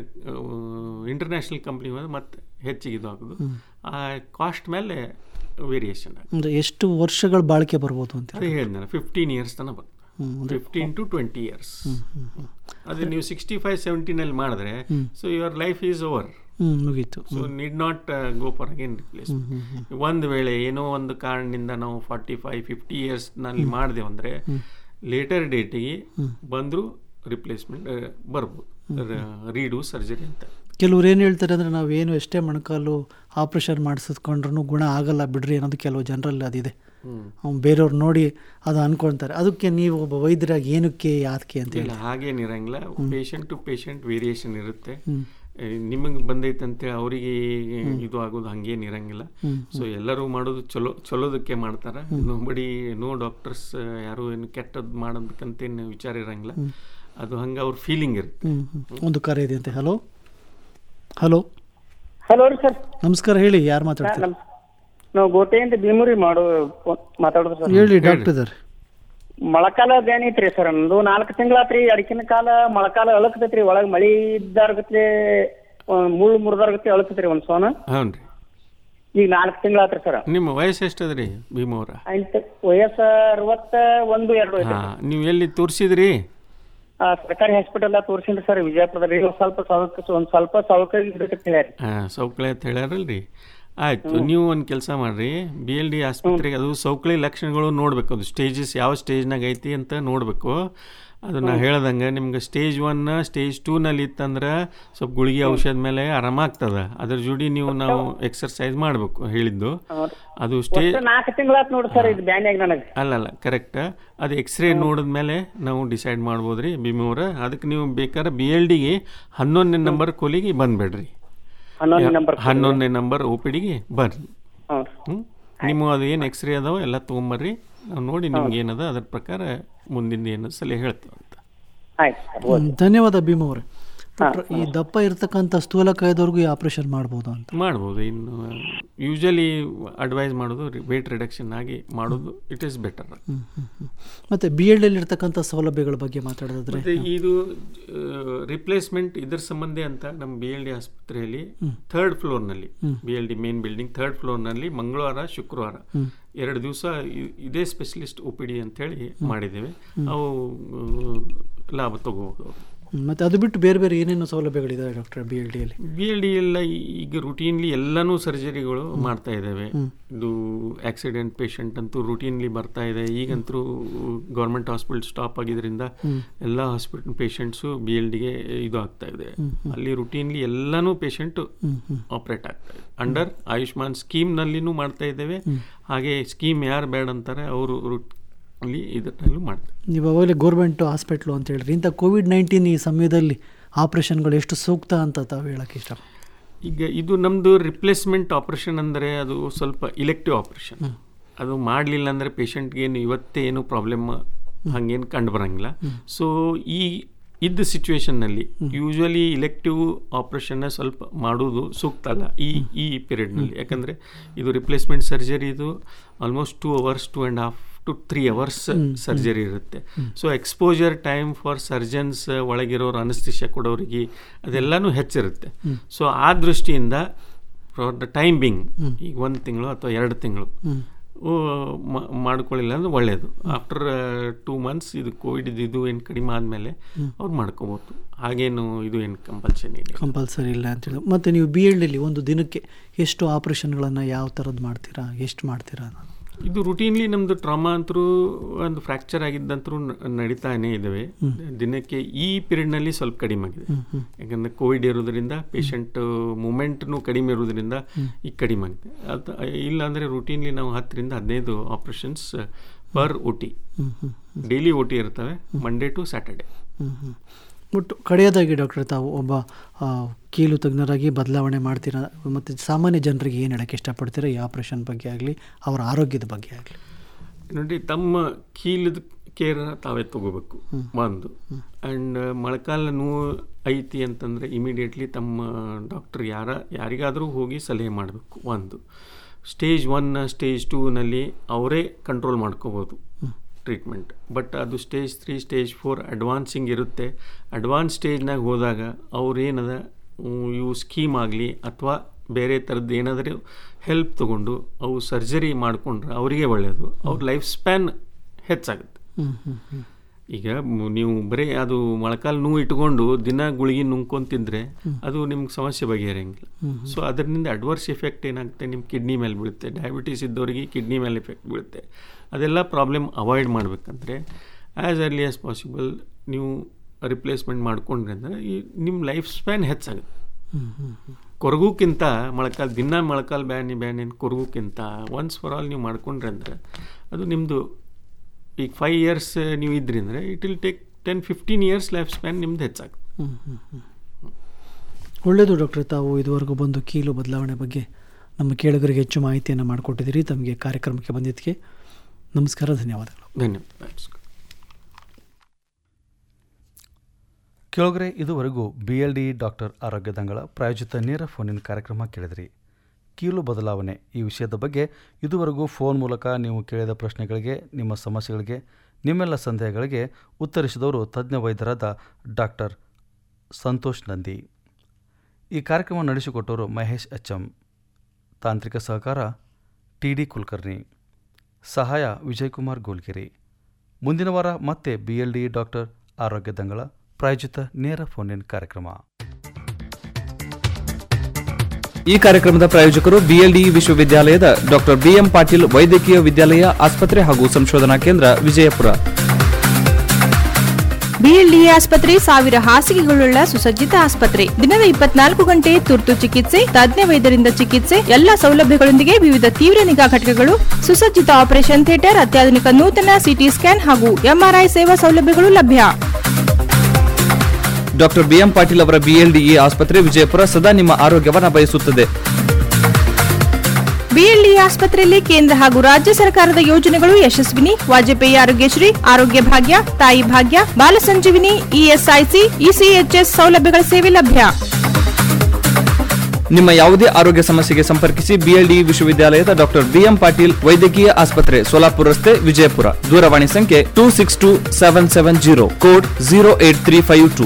ಇಂಟರ್ನ್ಯಾಷನಲ್ ಕಂಪ್ನಿ ಮತ್ತು ಹೆಚ್ಚಿಗೆ ಇದು ಆಗೋದು ಆ ಕಾಸ್ಟ್ ಮೇಲೆ ವೇರಿಯೇಷನ್ ಆಗುತ್ತೆ ಅಂದ್ರೆ ಎಷ್ಟು ವರ್ಷಗಳ ಬಾಳಿಕೆ ಬರ್ಬೋದು ಅಂತ ಅದೇ ಹೇಳಿದ್ನಲ್ಲ ಫಿಫ್ಟೀನ್ ಇಯರ್ಸ್ ತನಕ ಬರುತ್ತೆ ಫಿಫ್ಟೀನ್ ಟು ಟ್ವೆಂಟಿ ಇಯರ್ಸ್ ಅದೇ ನೀವು ಸಿಕ್ಸ್ಟಿ ಫೈವ್ ಸೆವೆಂಟಿನಲ್ಲಿ ಮಾಡಿದ್ರೆ so your life is over hmm ಮುಗೀತು so need not go for again replace ಒಂದು ವೇಳೆ ಏನೋ ಒಂದು ಕಾರಣದಿಂದ ನಾವು ಫಾರ್ಟಿ ಫೈವ್ ಫಿಫ್ಟಿ ಇಯರ್ಸ್ನಲ್ಲಿ ಮಾಡಿದೆವು ಅಂದರೆ ಲೇಟರ್ ಡೇಟಿಗೆ ಬಂದರೂ ರಿಪ್ಲೇಸ್ಮೆಂಟ್ ಬರ್ಬೋದು ರೀಡು ಸರ್ಜರಿ ಅಂತ ಕೆಲವ್ರು ಏನು ಹೇಳ್ತಾರೆ ಅಂದರೆ ನಾವು ಏನು ಎಷ್ಟೇ ಮೊಣಕಾಲು ಆಪ್ರೇಷನ್ ಮಾಡಿಸ್ಕೊಂಡ್ರು ಗುಣ ಆಗಲ್ಲ ಬಿಡ್ರಿ ಅನ್ನೋದು ಕೆಲವು ಜನರಲ್ಲಿ ಅದಿದೆ ಅವ್ನು ಬೇರೆಯವ್ರು ನೋಡಿ ಅದು ಅನ್ಕೊಳ್ತಾರೆ ಅದಕ್ಕೆ ನೀವು ಒಬ್ಬ ವೈದ್ಯರಾಗಿ ಏನಕ್ಕೆ ಯಾತಕ್ಕೆ ಅಂತ ಹೇಳಿ ಇಲ್ಲ ಹಾಗೇನಿರಂಗಿಲ್ಲ ಪೇಷಂಟ್ ಟು ಪೇಷಂಟ್ ವೇರಿಯೇಷನ್ ಇರುತ್ತೆ ನಿಮಗೆ ಬಂದೈತಂತೆ ಅವರಿಗೆ ಇದು ಆಗೋದು ಹಂಗೇನು ಇರಂಗಿಲ್ಲ ಸೊ ಎಲ್ಲರೂ ಮಾಡೋದು ಚಲೋ ಚಲೋದಕ್ಕೆ ಮಾಡ್ತಾರೆ ನೋಬಡಿ ನೋ ಡಾಕ್ಟರ್ಸ್ ಯಾರು ಏನು ಕೆಟ್ಟದ್ದು ಮಾಡೋದಕ್ಕಂತೇನು ವಿಚಾರ ಇರಂಗಿಲ್ಲ ಅದು ಹಂಗೆ ಅವ್ರ ಫೀಲಿಂಗ್ ಇರುತ್ತೆ ಹ್ಮ್, ಹ್ಮ್. ಒಂದು ಕರೆ ಇದೆ ಅಂತೆ ಹಲೋ ಹಲೋ ಹಲೋ ರೀ ಸರ್ ನಮಸ್ಕಾರ ಹೇಳಿ ಯಾರು ಮಾತಾಡ್ತಾರೆ ನಮ್ ನಾವು ಗೋಟೆಯಿಂದ ಭೀಮುರಿ ಮಾಡೋ ಮಾತಾಡೋದು ಸರ್ ಹೇಳಿ ಡಾಕ್ಟರ್ ಇದ್ದಾರೆ ಮೊಳಕಾಲ ಬ್ಯಾನ್ ಐತ್ರಿ ಸರ್ ನಮ್ದು ನಾಲ್ಕು ತಿಂಗಳಾತ್ರಿ ಅಡಕಿನ ಕಾಲ ಮೊಳಕಾಲ ಅಳಕತೈತ್ರಿ ಒಳಗ್ ಮಳಿ ಇದ್ದಾರ್ಗತ್ಲೆ ಮುಳ್ಳು ಮುರಿದಾರ್ಗತ್ಲೆ ಅಳಕತ್ರಿ ಒಂದ್ ಸೋನ ಹ್ಞೂ ರೀ ಈಗ ನಾಲ್ಕು ತಿಂಗಳಾತ್ರಿ ಸರ್ ನಿಮ್ಮ ವಯಸ್ಸು ಎಷ್ಟದ ರೀ ಭೀಮವ್ರ ಆಯ್ತು ವಯಸ್ಸ ಅರವತ್ತ ಒಂದು ಎರಡು ಐತ್ರಿ ಹಾಂ ನೀವು ಎಲ್ಲಿ ತೋರಿಸಿದ್ರಿ ಆ, ಸರ್ಕಾರಿ ಹಾಸ್ಪಿಟಲ್ ತೋರ್ಸಿನ್ರಿ ಸರ್ ವಿಜಯಪುರದಲ್ಲಿ ಒಂದ್ ಸ್ವಲ್ಪ ಸೌಕ ಒಂದ್ ಸ್ವಲ್ಪ ಸೌಕರ್ಯ ಇರ್ಬೇಕಂತ ಹೇಳ್ಯಾರಿ ಹಾಂ ಸೌಕಳಿ ಅಂತ ಹೇಳ್ಯಾರಲ್ರಿ ಆಯ್ತು ನೀವು ಒಂದು ಕೆಲಸ ಮಾಡ್ರಿ ಬಿ ಎಲ್ ಡಿ ಆಸ್ಪತ್ರೆಗೆ ಅದು ಸೌಕಳಿ ಲಕ್ಷಣಗಳು ನೋಡ್ಬೇಕು ಅದು ಸ್ಟೇಜಸ್ ಯಾವ ಸ್ಟೇಜ್ನಾಗ ಐತಿ ಅಂತ ನೋಡಬೇಕು ಅದು ನಾ ಹೇಳ್ದಂಗೆ ನಿಮ್ಗೆ ಸ್ಟೇಜ್ ಒನ್ ಸ್ಟೇಜ್ ಟೂನಲ್ಲಿ ಇತ್ತಂದ್ರೆ ಸ್ವಲ್ಪ ಗುಳಿಗೆ ಔಷಧ ಮೇಲೆ ಆರಾಮಾಗ್ತದ ಅದ್ರ ಜೋಡಿ ನೀವು ನಾವು ಎಕ್ಸರ್ಸೈಸ್ ಮಾಡಬೇಕು ಹೇಳಿದ್ದು ಅದು ಸ್ಟೇಜ್ ಒಟ್ಟು ನಾಲ್ಕು ತಿಂಗಳಾತ್ ನೋಡ್ರಿ ಸರ್ ಇದು ಬ್ಯಾನ್ಯಾಗ ನನಗೆ ಅಲ್ಲಲ್ಲ ಕರೆಕ್ಟ್ ಅದು ಎಕ್ಸ್ರೇ ನೋಡಿದ್ಮೇಲೆ ನಾವು ಡಿಸೈಡ್ ಮಾಡ್ಬೋದು ರೀ ಭೀಮವ್ರ ಅದಕ್ಕೆ ನೀವು ಬೇಕಾದ್ರೆ ಬಿ ಎಲ್ ಡಿಗೆ ಹನ್ನೊಂದನೇ ನಂಬರ್ ಕೋಲಿಗೆ ಬಂದ್ಬೇಡ್ರಿ ಹನ್ನೊಂದನೇ ನಂಬರ್ ಹನ್ನೊಂದನೇ ನಂಬರ್ ಒ ಪಿ ಡಿಗೆ ಬರ್ರಿ ಹ್ಞೂ ಹ್ಞೂ ನಿಮ್ಮ ಅದು ಏನು ಎಕ್ಸ್ರೇ ಅದಾವ ಎಲ್ಲ ತೊಗೊಂಬರ್ರಿ ನಾವು ನೋಡಿ ನಿಮ್ಗೆ ಏನದ ಅದ್ರ ಪ್ರಕಾರ ಮುಂದಿನ ಏನು ಸಲಹೆ ಹೇಳ್ತೀವಿ ಅಂತ ಆಯ್ತು ಸರ್ ಹ್ಮ್, ಧನ್ಯವಾದ ಭೀಮ್ ಅವರೇ ಡಾಕ್ಟ್ರ್, ಈ ದಪ್ಪ ಇರ್ತಕ್ಕಂಥ ಸ್ಥೂಲಕಾಯದವ್ರಿಗೂ ಈ ಆಪರೇಷನ್ ಮಾಡ್ಬೋದು ಅಂತ ಮಾಡ್ಬೋದು ಇನ್ನು ಯೂಶಲಿ ಅಡ್ವೈಸ್ ಮಾಡೋದು ವೇಟ್ ರಿಡಕ್ಷನ್ ಆಗಿ ಮಾಡೋದು it is better hmm, hmm, hmm. ಮತ್ತೆ ಬಿ ಎಲ್ ಇರ್ತಕ್ಕಂಥ ಸೌಲಭ್ಯಗಳ ಬಗ್ಗೆ ಮಾತಾಡೋದಾದ್ರೆ ಮತ್ತೆ ಇದು ರಿಪ್ಲೇಸ್ಮೆಂಟ್ ಇದ್ರ ಸಂಬಂಧ ಅಂತ ನಮ್ಮ ಬಿ ಎಲ್ ಡಿ ಆಸ್ಪತ್ರೆಯಲ್ಲಿ ಥರ್ಡ್ ಫ್ಲೋರ್ನಲ್ಲಿ B L D main building third ಫ್ಲೋರ್ನಲ್ಲಿ ಮಂಗಳವಾರ ಶುಕ್ರವಾರ ಎರಡು ದಿವಸ ಇದೇ ಸ್ಪೆಷಲಿಸ್ಟ್ ಒ ಪಿ ಡಿ ಅಂತೇಳಿ ಮಾಡಿದ್ದೇವೆ ಅವು ಆ, ಲಾಭ ತಗೋಬಹುದು ಹ್ಮ್, ಮತ್ತೆ ಅದು ಬಿಟ್ಟು ಬೇರೆ ಬೇರೆ ಏನೇನು ಸೌಲಭ್ಯಗಳಿದಾವೆ ಡಾಕ್ಟರ್ ಬಿ ಎಲ್ ಡಿಯಲ್ಲಿ ಬಿ ಎಲ್ ಡಿ ಎಲ್ಲ ಈಗ ರುಟೀನ್ಲಿ ಎಲ್ಲನೂ ಸರ್ಜರಿಗಳು ಮಾಡ್ತಾ ಇದ್ದಾವೆ ಇದು ಆಕ್ಸಿಡೆಂಟ್ ಪೇಷಂಟ್ ಅಂತೂ ರುಟೀನ್ಲಿ ಬರ್ತಾ ಇದೆ ಈಗಂತೂ ಗೌರ್ಮೆಂಟ್ ಹಾಸ್ಪಿಟಲ್ ಸ್ಟಾಪ್ ಆಗಿದ್ರಿಂದ ಎಲ್ಲ ಹಾಸ್ಪಿಟಲ್ ಪೇಷಂಟ್ಸು ಬಿ ಎಲ್ ಡಿಗೆ ಇದು ಆಗ್ತಾ ಇದೆ ಅಲ್ಲಿ ರುಟೀನ್ಲಿ ಎಲ್ಲನೂ ಪೇಷಂಟು ಆಪ್ರೇಟ್ ಆಗ್ತಾ ಇದೆ ಅಂಡರ್ ಆಯುಷ್ಮಾನ್ ಸ್ಕೀಮ್ನಲ್ಲಿನೂ ಮಾಡ್ತಾ ಇದ್ದೇವೆ ಹಾಗೆ ಸ್ಕೀಮ್ ಯಾರು ಬೇಡ ಅಂತಾರೆ ಅವರು ಅಲ್ಲಿ ಇದರಲ್ಲೂ ಮಾಡ್ತಾರೆ ನೀವು ಅವಾಗಲೇ ಗೋರ್ಮೆಂಟ್ ಹಾಸ್ಪಿಟ್ಲು ಅಂತ ಹೇಳಿದ್ರಿ ಇಂಥ ಕೋವಿಡ್ ನೈನ್ಟೀನ್ ಈ ಸಮಯದಲ್ಲಿ ಆಪರೇಷನ್ಗಳು ಎಷ್ಟು ಸೂಕ್ತ ಅಂತ ತಾವು ಹೇಳಕ್ಕೆ ಇಷ್ಟ ಈಗ ಇದು ನಮ್ಮದು ರಿಪ್ಲೇಸ್ಮೆಂಟ್ ಆಪ್ರೇಷನ್ ಅಂದರೆ ಅದು ಸ್ವಲ್ಪ ಇಲೆಕ್ಟಿವ್ ಆಪ್ರೇಷನ್ ಅದು ಮಾಡಲಿಲ್ಲ ಅಂದರೆ ಪೇಷಂಟ್ಗೇನು ಇವತ್ತೇ ಏನು ಪ್ರಾಬ್ಲಮ್ ಹಂಗೇನು ಕಂಡು ಬರಂಗಿಲ್ಲ ಸೊ ಈ ಇದ್ದ ಸಿಚುವೇಶನ್ನಲ್ಲಿ ಯೂಶ್ವಲಿ ಇಲೆಕ್ಟಿವ್ ಆಪ್ರೇಷನ್ನ ಸ್ವಲ್ಪ ಮಾಡೋದು ಸೂಕ್ತ ಅಲ್ಲ ಈ ಈ ಪೀರಿಯಡ್ನಲ್ಲಿ ಯಾಕಂದರೆ ಇದು ರಿಪ್ಲೇಸ್ಮೆಂಟ್ ಸರ್ಜರಿ ಇದು almost two hours two and half to three hours surgery ಇರುತ್ತೆ so exposure time for surgeons ಒಳಗಿರೋರು ಅನಸ್ತಿಷ್ಯ ಕೊಡೋರಿಗೆ ಅದೆಲ್ಲನೂ ಹೆಚ್ಚಿರುತ್ತೆ ಸೊ ಆ ದೃಷ್ಟಿಯಿಂದ ಫಾರ್ ದ ಟೈಮ್ ಬಿಂಗ್ ಈಗ ಒಂದು ತಿಂಗಳು ಅಥವಾ ಎರಡು ತಿಂಗಳು ಮಾಡ್ಕೊಳ್ಳಿಲ್ಲ ಅಂದ್ರೆ ಒಳ್ಳೆಯದು ಆಫ್ಟರ್ ಟೂ ಮಂತ್ಸ್ ಇದು ಕೋವಿಡ್ ಇದು ಏನು ಕಡಿಮೆ ಆದಮೇಲೆ ಅವ್ರು ಮಾಡ್ಕೋಬೋದು ಹಾಗೇನು ಇದು ಏನು ಕಂಪಲ್ಸರಿ ಇದೆ ಕಂಪಲ್ಸರಿ ಇಲ್ಲ ಅಂತೇಳಿ ಮತ್ತು ನೀವು ಬಿ ಎಲ್ಡಲ್ಲಿ ಒಂದು ದಿನಕ್ಕೆ ಎಷ್ಟು ಆಪರೇಷನ್ಗಳನ್ನು ಯಾವ ಥರದ್ದು ಮಾಡ್ತೀರಾ ಎಷ್ಟು ಮಾಡ್ತೀರಾ ಅನ್ನೋದು ಇದು ರುಟೀನ್ಲಿ ನಮ್ಮದು ಟ್ರಾಮಾ ಅಂತರೂ ಒಂದು ಫ್ರ್ಯಾಕ್ಚರ್ ಆಗಿದ್ದಂತರೂ ನಡೀತಾನೆ ಇದ್ದಾವೆ ದಿನಕ್ಕೆ ಈ ಪೀರಿಯಡ್ನಲ್ಲಿ ಸ್ವಲ್ಪ ಕಡಿಮೆ ಆಗಿದೆ ಯಾಕಂದರೆ ಕೋವಿಡ್ ಇರೋದ್ರಿಂದ ಪೇಷಂಟ್ ಮೂಮೆಂಟ್ನು ಕಡಿಮೆ ಇರೋದ್ರಿಂದ ಈಗ ಕಡಿಮೆ ಆಗಿದೆ ಅದು ಇಲ್ಲ ಅಂದರೆ ರುಟೀನ್ಲಿ ನಾವು ಹತ್ತರಿಂದ ಹದಿನೈದು operations per O T daily O T ಇರ್ತವೆ Monday to Saturday hmm, hmm. ಒಟ್ಟು ಕಡೆಯದಾಗಿ ಡಾಕ್ಟರ್ ತಾವು ಒಬ್ಬ ಆ, ಕೀಲು ತಜ್ಞರಾಗಿ ಬದಲಾವಣೆ ಮಾಡ್ತೀರಾ ಮತ್ತು ಸಾಮಾನ್ಯ ಜನರಿಗೆ ಏನು ಹೇಳಕ್ಕೆ ಇಷ್ಟಪಡ್ತೀರಾ ಈ ಆಪರೇಷನ್ ಬಗ್ಗೆ ಆಗಲಿ ಅವರ ಆರೋಗ್ಯದ ಬಗ್ಗೆ ಆಗಲಿ ನೋಡಿ ತಮ್ಮ ಕೀಲದ ಕೇರ್ ತಾವೇ ತಗೋಬೇಕು ಒಂದು ಆ್ಯಂಡ್ ಮೊಳಕಾಲ ನೋವು ಐತಿ ಅಂತಂದರೆ ಇಮಿಡಿಯೇಟ್ಲಿ ತಮ್ಮ ಡಾಕ್ಟರ್ ಯಾರ ಯಾರಿಗಾದರೂ ಹೋಗಿ ಸಲಹೆ ಮಾಡಬೇಕು ಒಂದು ಸ್ಟೇಜ್ ಒನ್ ಸ್ಟೇಜ್ ಟೂನಲ್ಲಿ ಅವರೇ ಕಂಟ್ರೋಲ್ ಮಾಡ್ಕೋಬೋದು ಟ್ರೀಟ್ಮೆಂಟ್ ಬಟ್ ಅದು stage three stage four advancing ಇರುತ್ತೆ ಅಡ್ವಾನ್ಸ್ ಸ್ಟೇಜ್ನಾಗ ಹೋದಾಗ ಅವ್ರೇನದ ಉಮ್, ಇವು ಸ್ಕೀಮ್ ಆಗಲಿ ಅಥವಾ ಬೇರೆ ಥರದ್ದು ಏನಾದರೂ ಹೆಲ್ಪ್ ತೊಗೊಂಡು ಅವು ಸರ್ಜರಿ ಮಾಡಿಕೊಂಡ್ರೆ ಅವರಿಗೆ ಒಳ್ಳೆಯದು ಅವ್ರ ಲೈಫ್ ಸ್ಪ್ಯಾನ್ ಹೆಚ್ಚಾಗುತ್ತೆ ಈಗ ಮ್- ನೀವು ಬರೀ ಅದು ಮೊಳಕಾಲು ನೋವು ಇಟ್ಕೊಂಡು ದಿನ ಗುಳಿಗೆ ನುಂಗ್ಕೊಂತಿದ್ರೆ ಅದು ನಿಮ್ಗೆ ಸಮಸ್ಯೆ ಬಗೆಹರಂಗಿಲ್ಲ ಸೊ ಅದರಿಂದ ಅಡ್ವರ್ಸ್ ಎಫೆಕ್ಟ್ ಏನಾಗುತ್ತೆ ನಿಮ್ಮ ಕಿಡ್ನಿ ಮೇಲೆ ಬೀಳುತ್ತೆ ಡಯಾಬಿಟೀಸ್ ಇದ್ದವರಿಗೆ ಕಿಡ್ನಿ ಮೇಲೆ ಎಫೆಕ್ಟ್ ಬೀಳುತ್ತೆ ಅದೆಲ್ಲ ಪ್ರಾಬ್ಲಮ್ ಅವಾಯ್ಡ್ ಮಾಡಬೇಕಂದ್ರೆ ಆ್ಯಸ್ ಅರ್ಲಿ ಆಸ್ ಪಾಸಿಬಲ್ ನೀವು ರಿಪ್ಲೇಸ್ಮೆಂಟ್ ಮಾಡ್ಕೊಂಡ್ರೆ ಅಂದರೆ ಈ ನಿಮ್ಮ ಲೈಫ್ ಸ್ಪ್ಯಾನ್ ಹೆಚ್ಚಾಗುತ್ತೆ ಕೊರಗುಕ್ಕಿಂತ ಮೊಳಕಾಲು ದಿನ ಮೊಳಕಾಲು ಬ್ಯಾನಿ ಬ್ಯಾನಿ ಕೊರಗುಕ್ಕಿಂತ ಒನ್ಸ್ ಫಾರ್ ಆಲ್ ನೀವು ಮಾಡ್ಕೊಂಡ್ರೆ ಅಂದರೆ ಅದು ನಿಮ್ಮದು ಈಗ ಫೈವ್ ಇಯರ್ಸ್ ನೀವು ಇದ್ರಿ ಅಂದರೆ it will take ten fifteen years life span ನಿಮ್ದು ಹೆಚ್ಚಾಗುತ್ತೆ ಒಳ್ಳೆಯದು ಡಾಕ್ಟರ್ ತಾವು ಇದುವರೆಗೂ ಬಂದು ಕೀಲು ಬದಲಾವಣೆ ಬಗ್ಗೆ ನಮ್ಮ ಕೇಳುಗರಿಗೆ ಹೆಚ್ಚು ಮಾಹಿತಿಯನ್ನು ಮಾಡಿಕೊಟ್ಟಿದ್ದೀರಿ ತಮಗೆ ಕಾರ್ಯಕ್ರಮಕ್ಕೆ ಬಂದಿದ್ದಕ್ಕೆ ನಮಸ್ಕಾರ ಧನ್ಯವಾದಗಳು ಧನ್ಯವಾದ ನಮಸ್ಕಾರ ಕೆಳಗರೆ ಇದುವರೆಗೂ ಬಿ ಎಲ್ ಡಿ ಡಾಕ್ಟರ್ ಆರೋಗ್ಯದಂಗಳ ಪ್ರಾಯೋಜಿತ ನೇರ ಫೋನಿನ ಕಾರ್ಯಕ್ರಮ ಕೇಳಿದ್ರಿ ಕೀಲು ಬದಲಾವಣೆ ಈ ವಿಷಯದ ಬಗ್ಗೆ ಇದುವರೆಗೂ ಫೋನ್ ಮೂಲಕ ನೀವು ಕೇಳಿದ ಪ್ರಶ್ನೆಗಳಿಗೆ ನಿಮ್ಮ ಸಮಸ್ಯೆಗಳಿಗೆ ನಿಮ್ಮೆಲ್ಲ ಸಂದೇಹಗಳಿಗೆ ಉತ್ತರಿಸಿದವರು ತಜ್ಞ ವೈದ್ಯರಾದ ಡಾಕ್ಟರ್ ಸಂತೋಷ್ ನಂದಿ ಈ ಕಾರ್ಯಕ್ರಮ ನಡೆಸಿಕೊಟ್ಟವರು ಮಹೇಶ್ ಎಚ್ ಎಂ ತಾಂತ್ರಿಕ ಸಹಕಾರ ಟಿ ಡಿ ಕುಲಕರ್ಣಿ ಸಹಾಯ ವಿಜಯಕುಮಾರ್ ಗೋಲ್ಗಿರಿ ಮುಂದಿನ ವಾರ ಮತ್ತೆ ಬಿ ಎಲ್ ಡಿ ಡಾಕ್ಟರ್ ಆರೋಗ್ಯ ದಂಗಳ ಪ್ರಾಯೋಜಿತ ನೇರ ಫೋನ್ ಇನ್ ಕಾರ್ಯಕ್ರಮ ಈ ಕಾರ್ಯಕ್ರಮದ ಪ್ರಾಯೋಜಕರು ಬಿಎಲ್ಡಿ ವಿಶ್ವವಿದ್ಯಾಲಯದ ಡಾಕ್ಟರ್ ಬಿಎಂ ಪಾಟೀಲ್ ವೈದ್ಯಕೀಯ ವಿದ್ಯಾಲಯ ಆಸ್ಪತ್ರೆ ಹಾಗೂ ಸಂಶೋಧನಾ ಕೇಂದ್ರ ವಿಜಯಪುರ ಬಿಎಲ್ಡಿಎ ಆಸ್ಪತ್ರೆ ಸಾವಿರ ಹಾಸಿಗೆಗಳುಳ್ಳ ಸುಸಜ್ಜಿತ ಆಸ್ಪತ್ರೆ ದಿನದ ಇಪ್ಪತ್ನಾಲ್ಕು ಗಂಟೆ ತುರ್ತು ಚಿಕಿತ್ಸೆ ತಜ್ಞ ವೈದ್ಯರಿಂದ ಚಿಕಿತ್ಸೆ ಎಲ್ಲಾ ಸೌಲಭ್ಯಗಳೊಂದಿಗೆ ವಿವಿಧ ತೀವ್ರ ನಿಗಾ ಘಟಕಗಳು ಸುಸಜ್ಜಿತ ಆಪರೇಷನ್ ಥಿಯೇಟರ್ ಅತ್ಯಾಧುನಿಕ ನೂತನ ಸಿಟಿ ಸ್ಕ್ಯಾನ್ ಹಾಗೂ ಎಂಆರ್ಐ ಸೇವಾ ಸೌಲಭ್ಯಗಳು ಲಭ್ಯ ಡಾಕ್ಟರ್ ಬಿಎಂ ಪಾಟೀಲ್ ಅವರ ಬಿಎಲ್ಡಿಇ ಆಸ್ಪತ್ರೆ ವಿಜಯಪುರ ಸದಾ ನಿಮ್ಮ ಆರೋಗ್ಯವನ್ನ ಬಯಸುತ್ತದೆ ಬಿಎಲ್ಡಿ ಆಸ್ಪತ್ರೆಯಲ್ಲಿ ಕೇಂದ್ರ ಹಾಗೂ ರಾಜ್ಯ ಸರ್ಕಾರದ ಯೋಜನೆಗಳು ಯಶಸ್ವಿನಿ ವಾಜಪೇಯಿ ಆರೋಗ್ಯಶ್ರೀ ಆರೋಗ್ಯ ಭಾಗ್ಯ ತಾಯಿ ಭಾಗ್ಯ ಬಾಲ ಸಂಜೀವಿನಿ ಇಎಸ್ಐಸಿ ಇಸಿಎಚ್ಎಸ್ ಸೌಲಭ್ಯಗಳ ಸೇವೆ ಲಭ್ಯ ನಿಮ್ಮ ಯಾವುದೇ ಆರೋಗ್ಯ ಸಮಸ್ಯೆಗೆ ಸಂಪರ್ಕಿಸಿ ಬಿಎಲ್ಡಿ ವಿಶ್ವವಿದ್ಯಾಲಯದ ಡಾಕ್ಟರ್ ಬಿಎಂ ಪಾಟೀಲ್ ವೈದ್ಯಕೀಯ ಆಸ್ಪತ್ರೆ ಸೋಲಾಪುರ ರಸ್ತೆ ವಿಜಯಪುರ ದೂರವಾಣಿ ಸಂಖ್ಯೆ two six two seven seven zero code zero eight three five two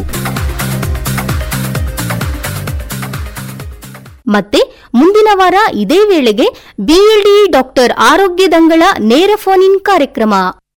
ಮತ್ತೆ ಮುಂದಿನ ವಾರ ಇದೇ ವೇಳೆಗೆ ಬಿಎಲ್ಡಿ ಡಾಕ್ಟರ್ ಆರೋಗ್ಯ ದಂಗಳ ನೇರ ಫೋನ್ ಇನ್ ಕಾರ್ಯಕ್ರಮ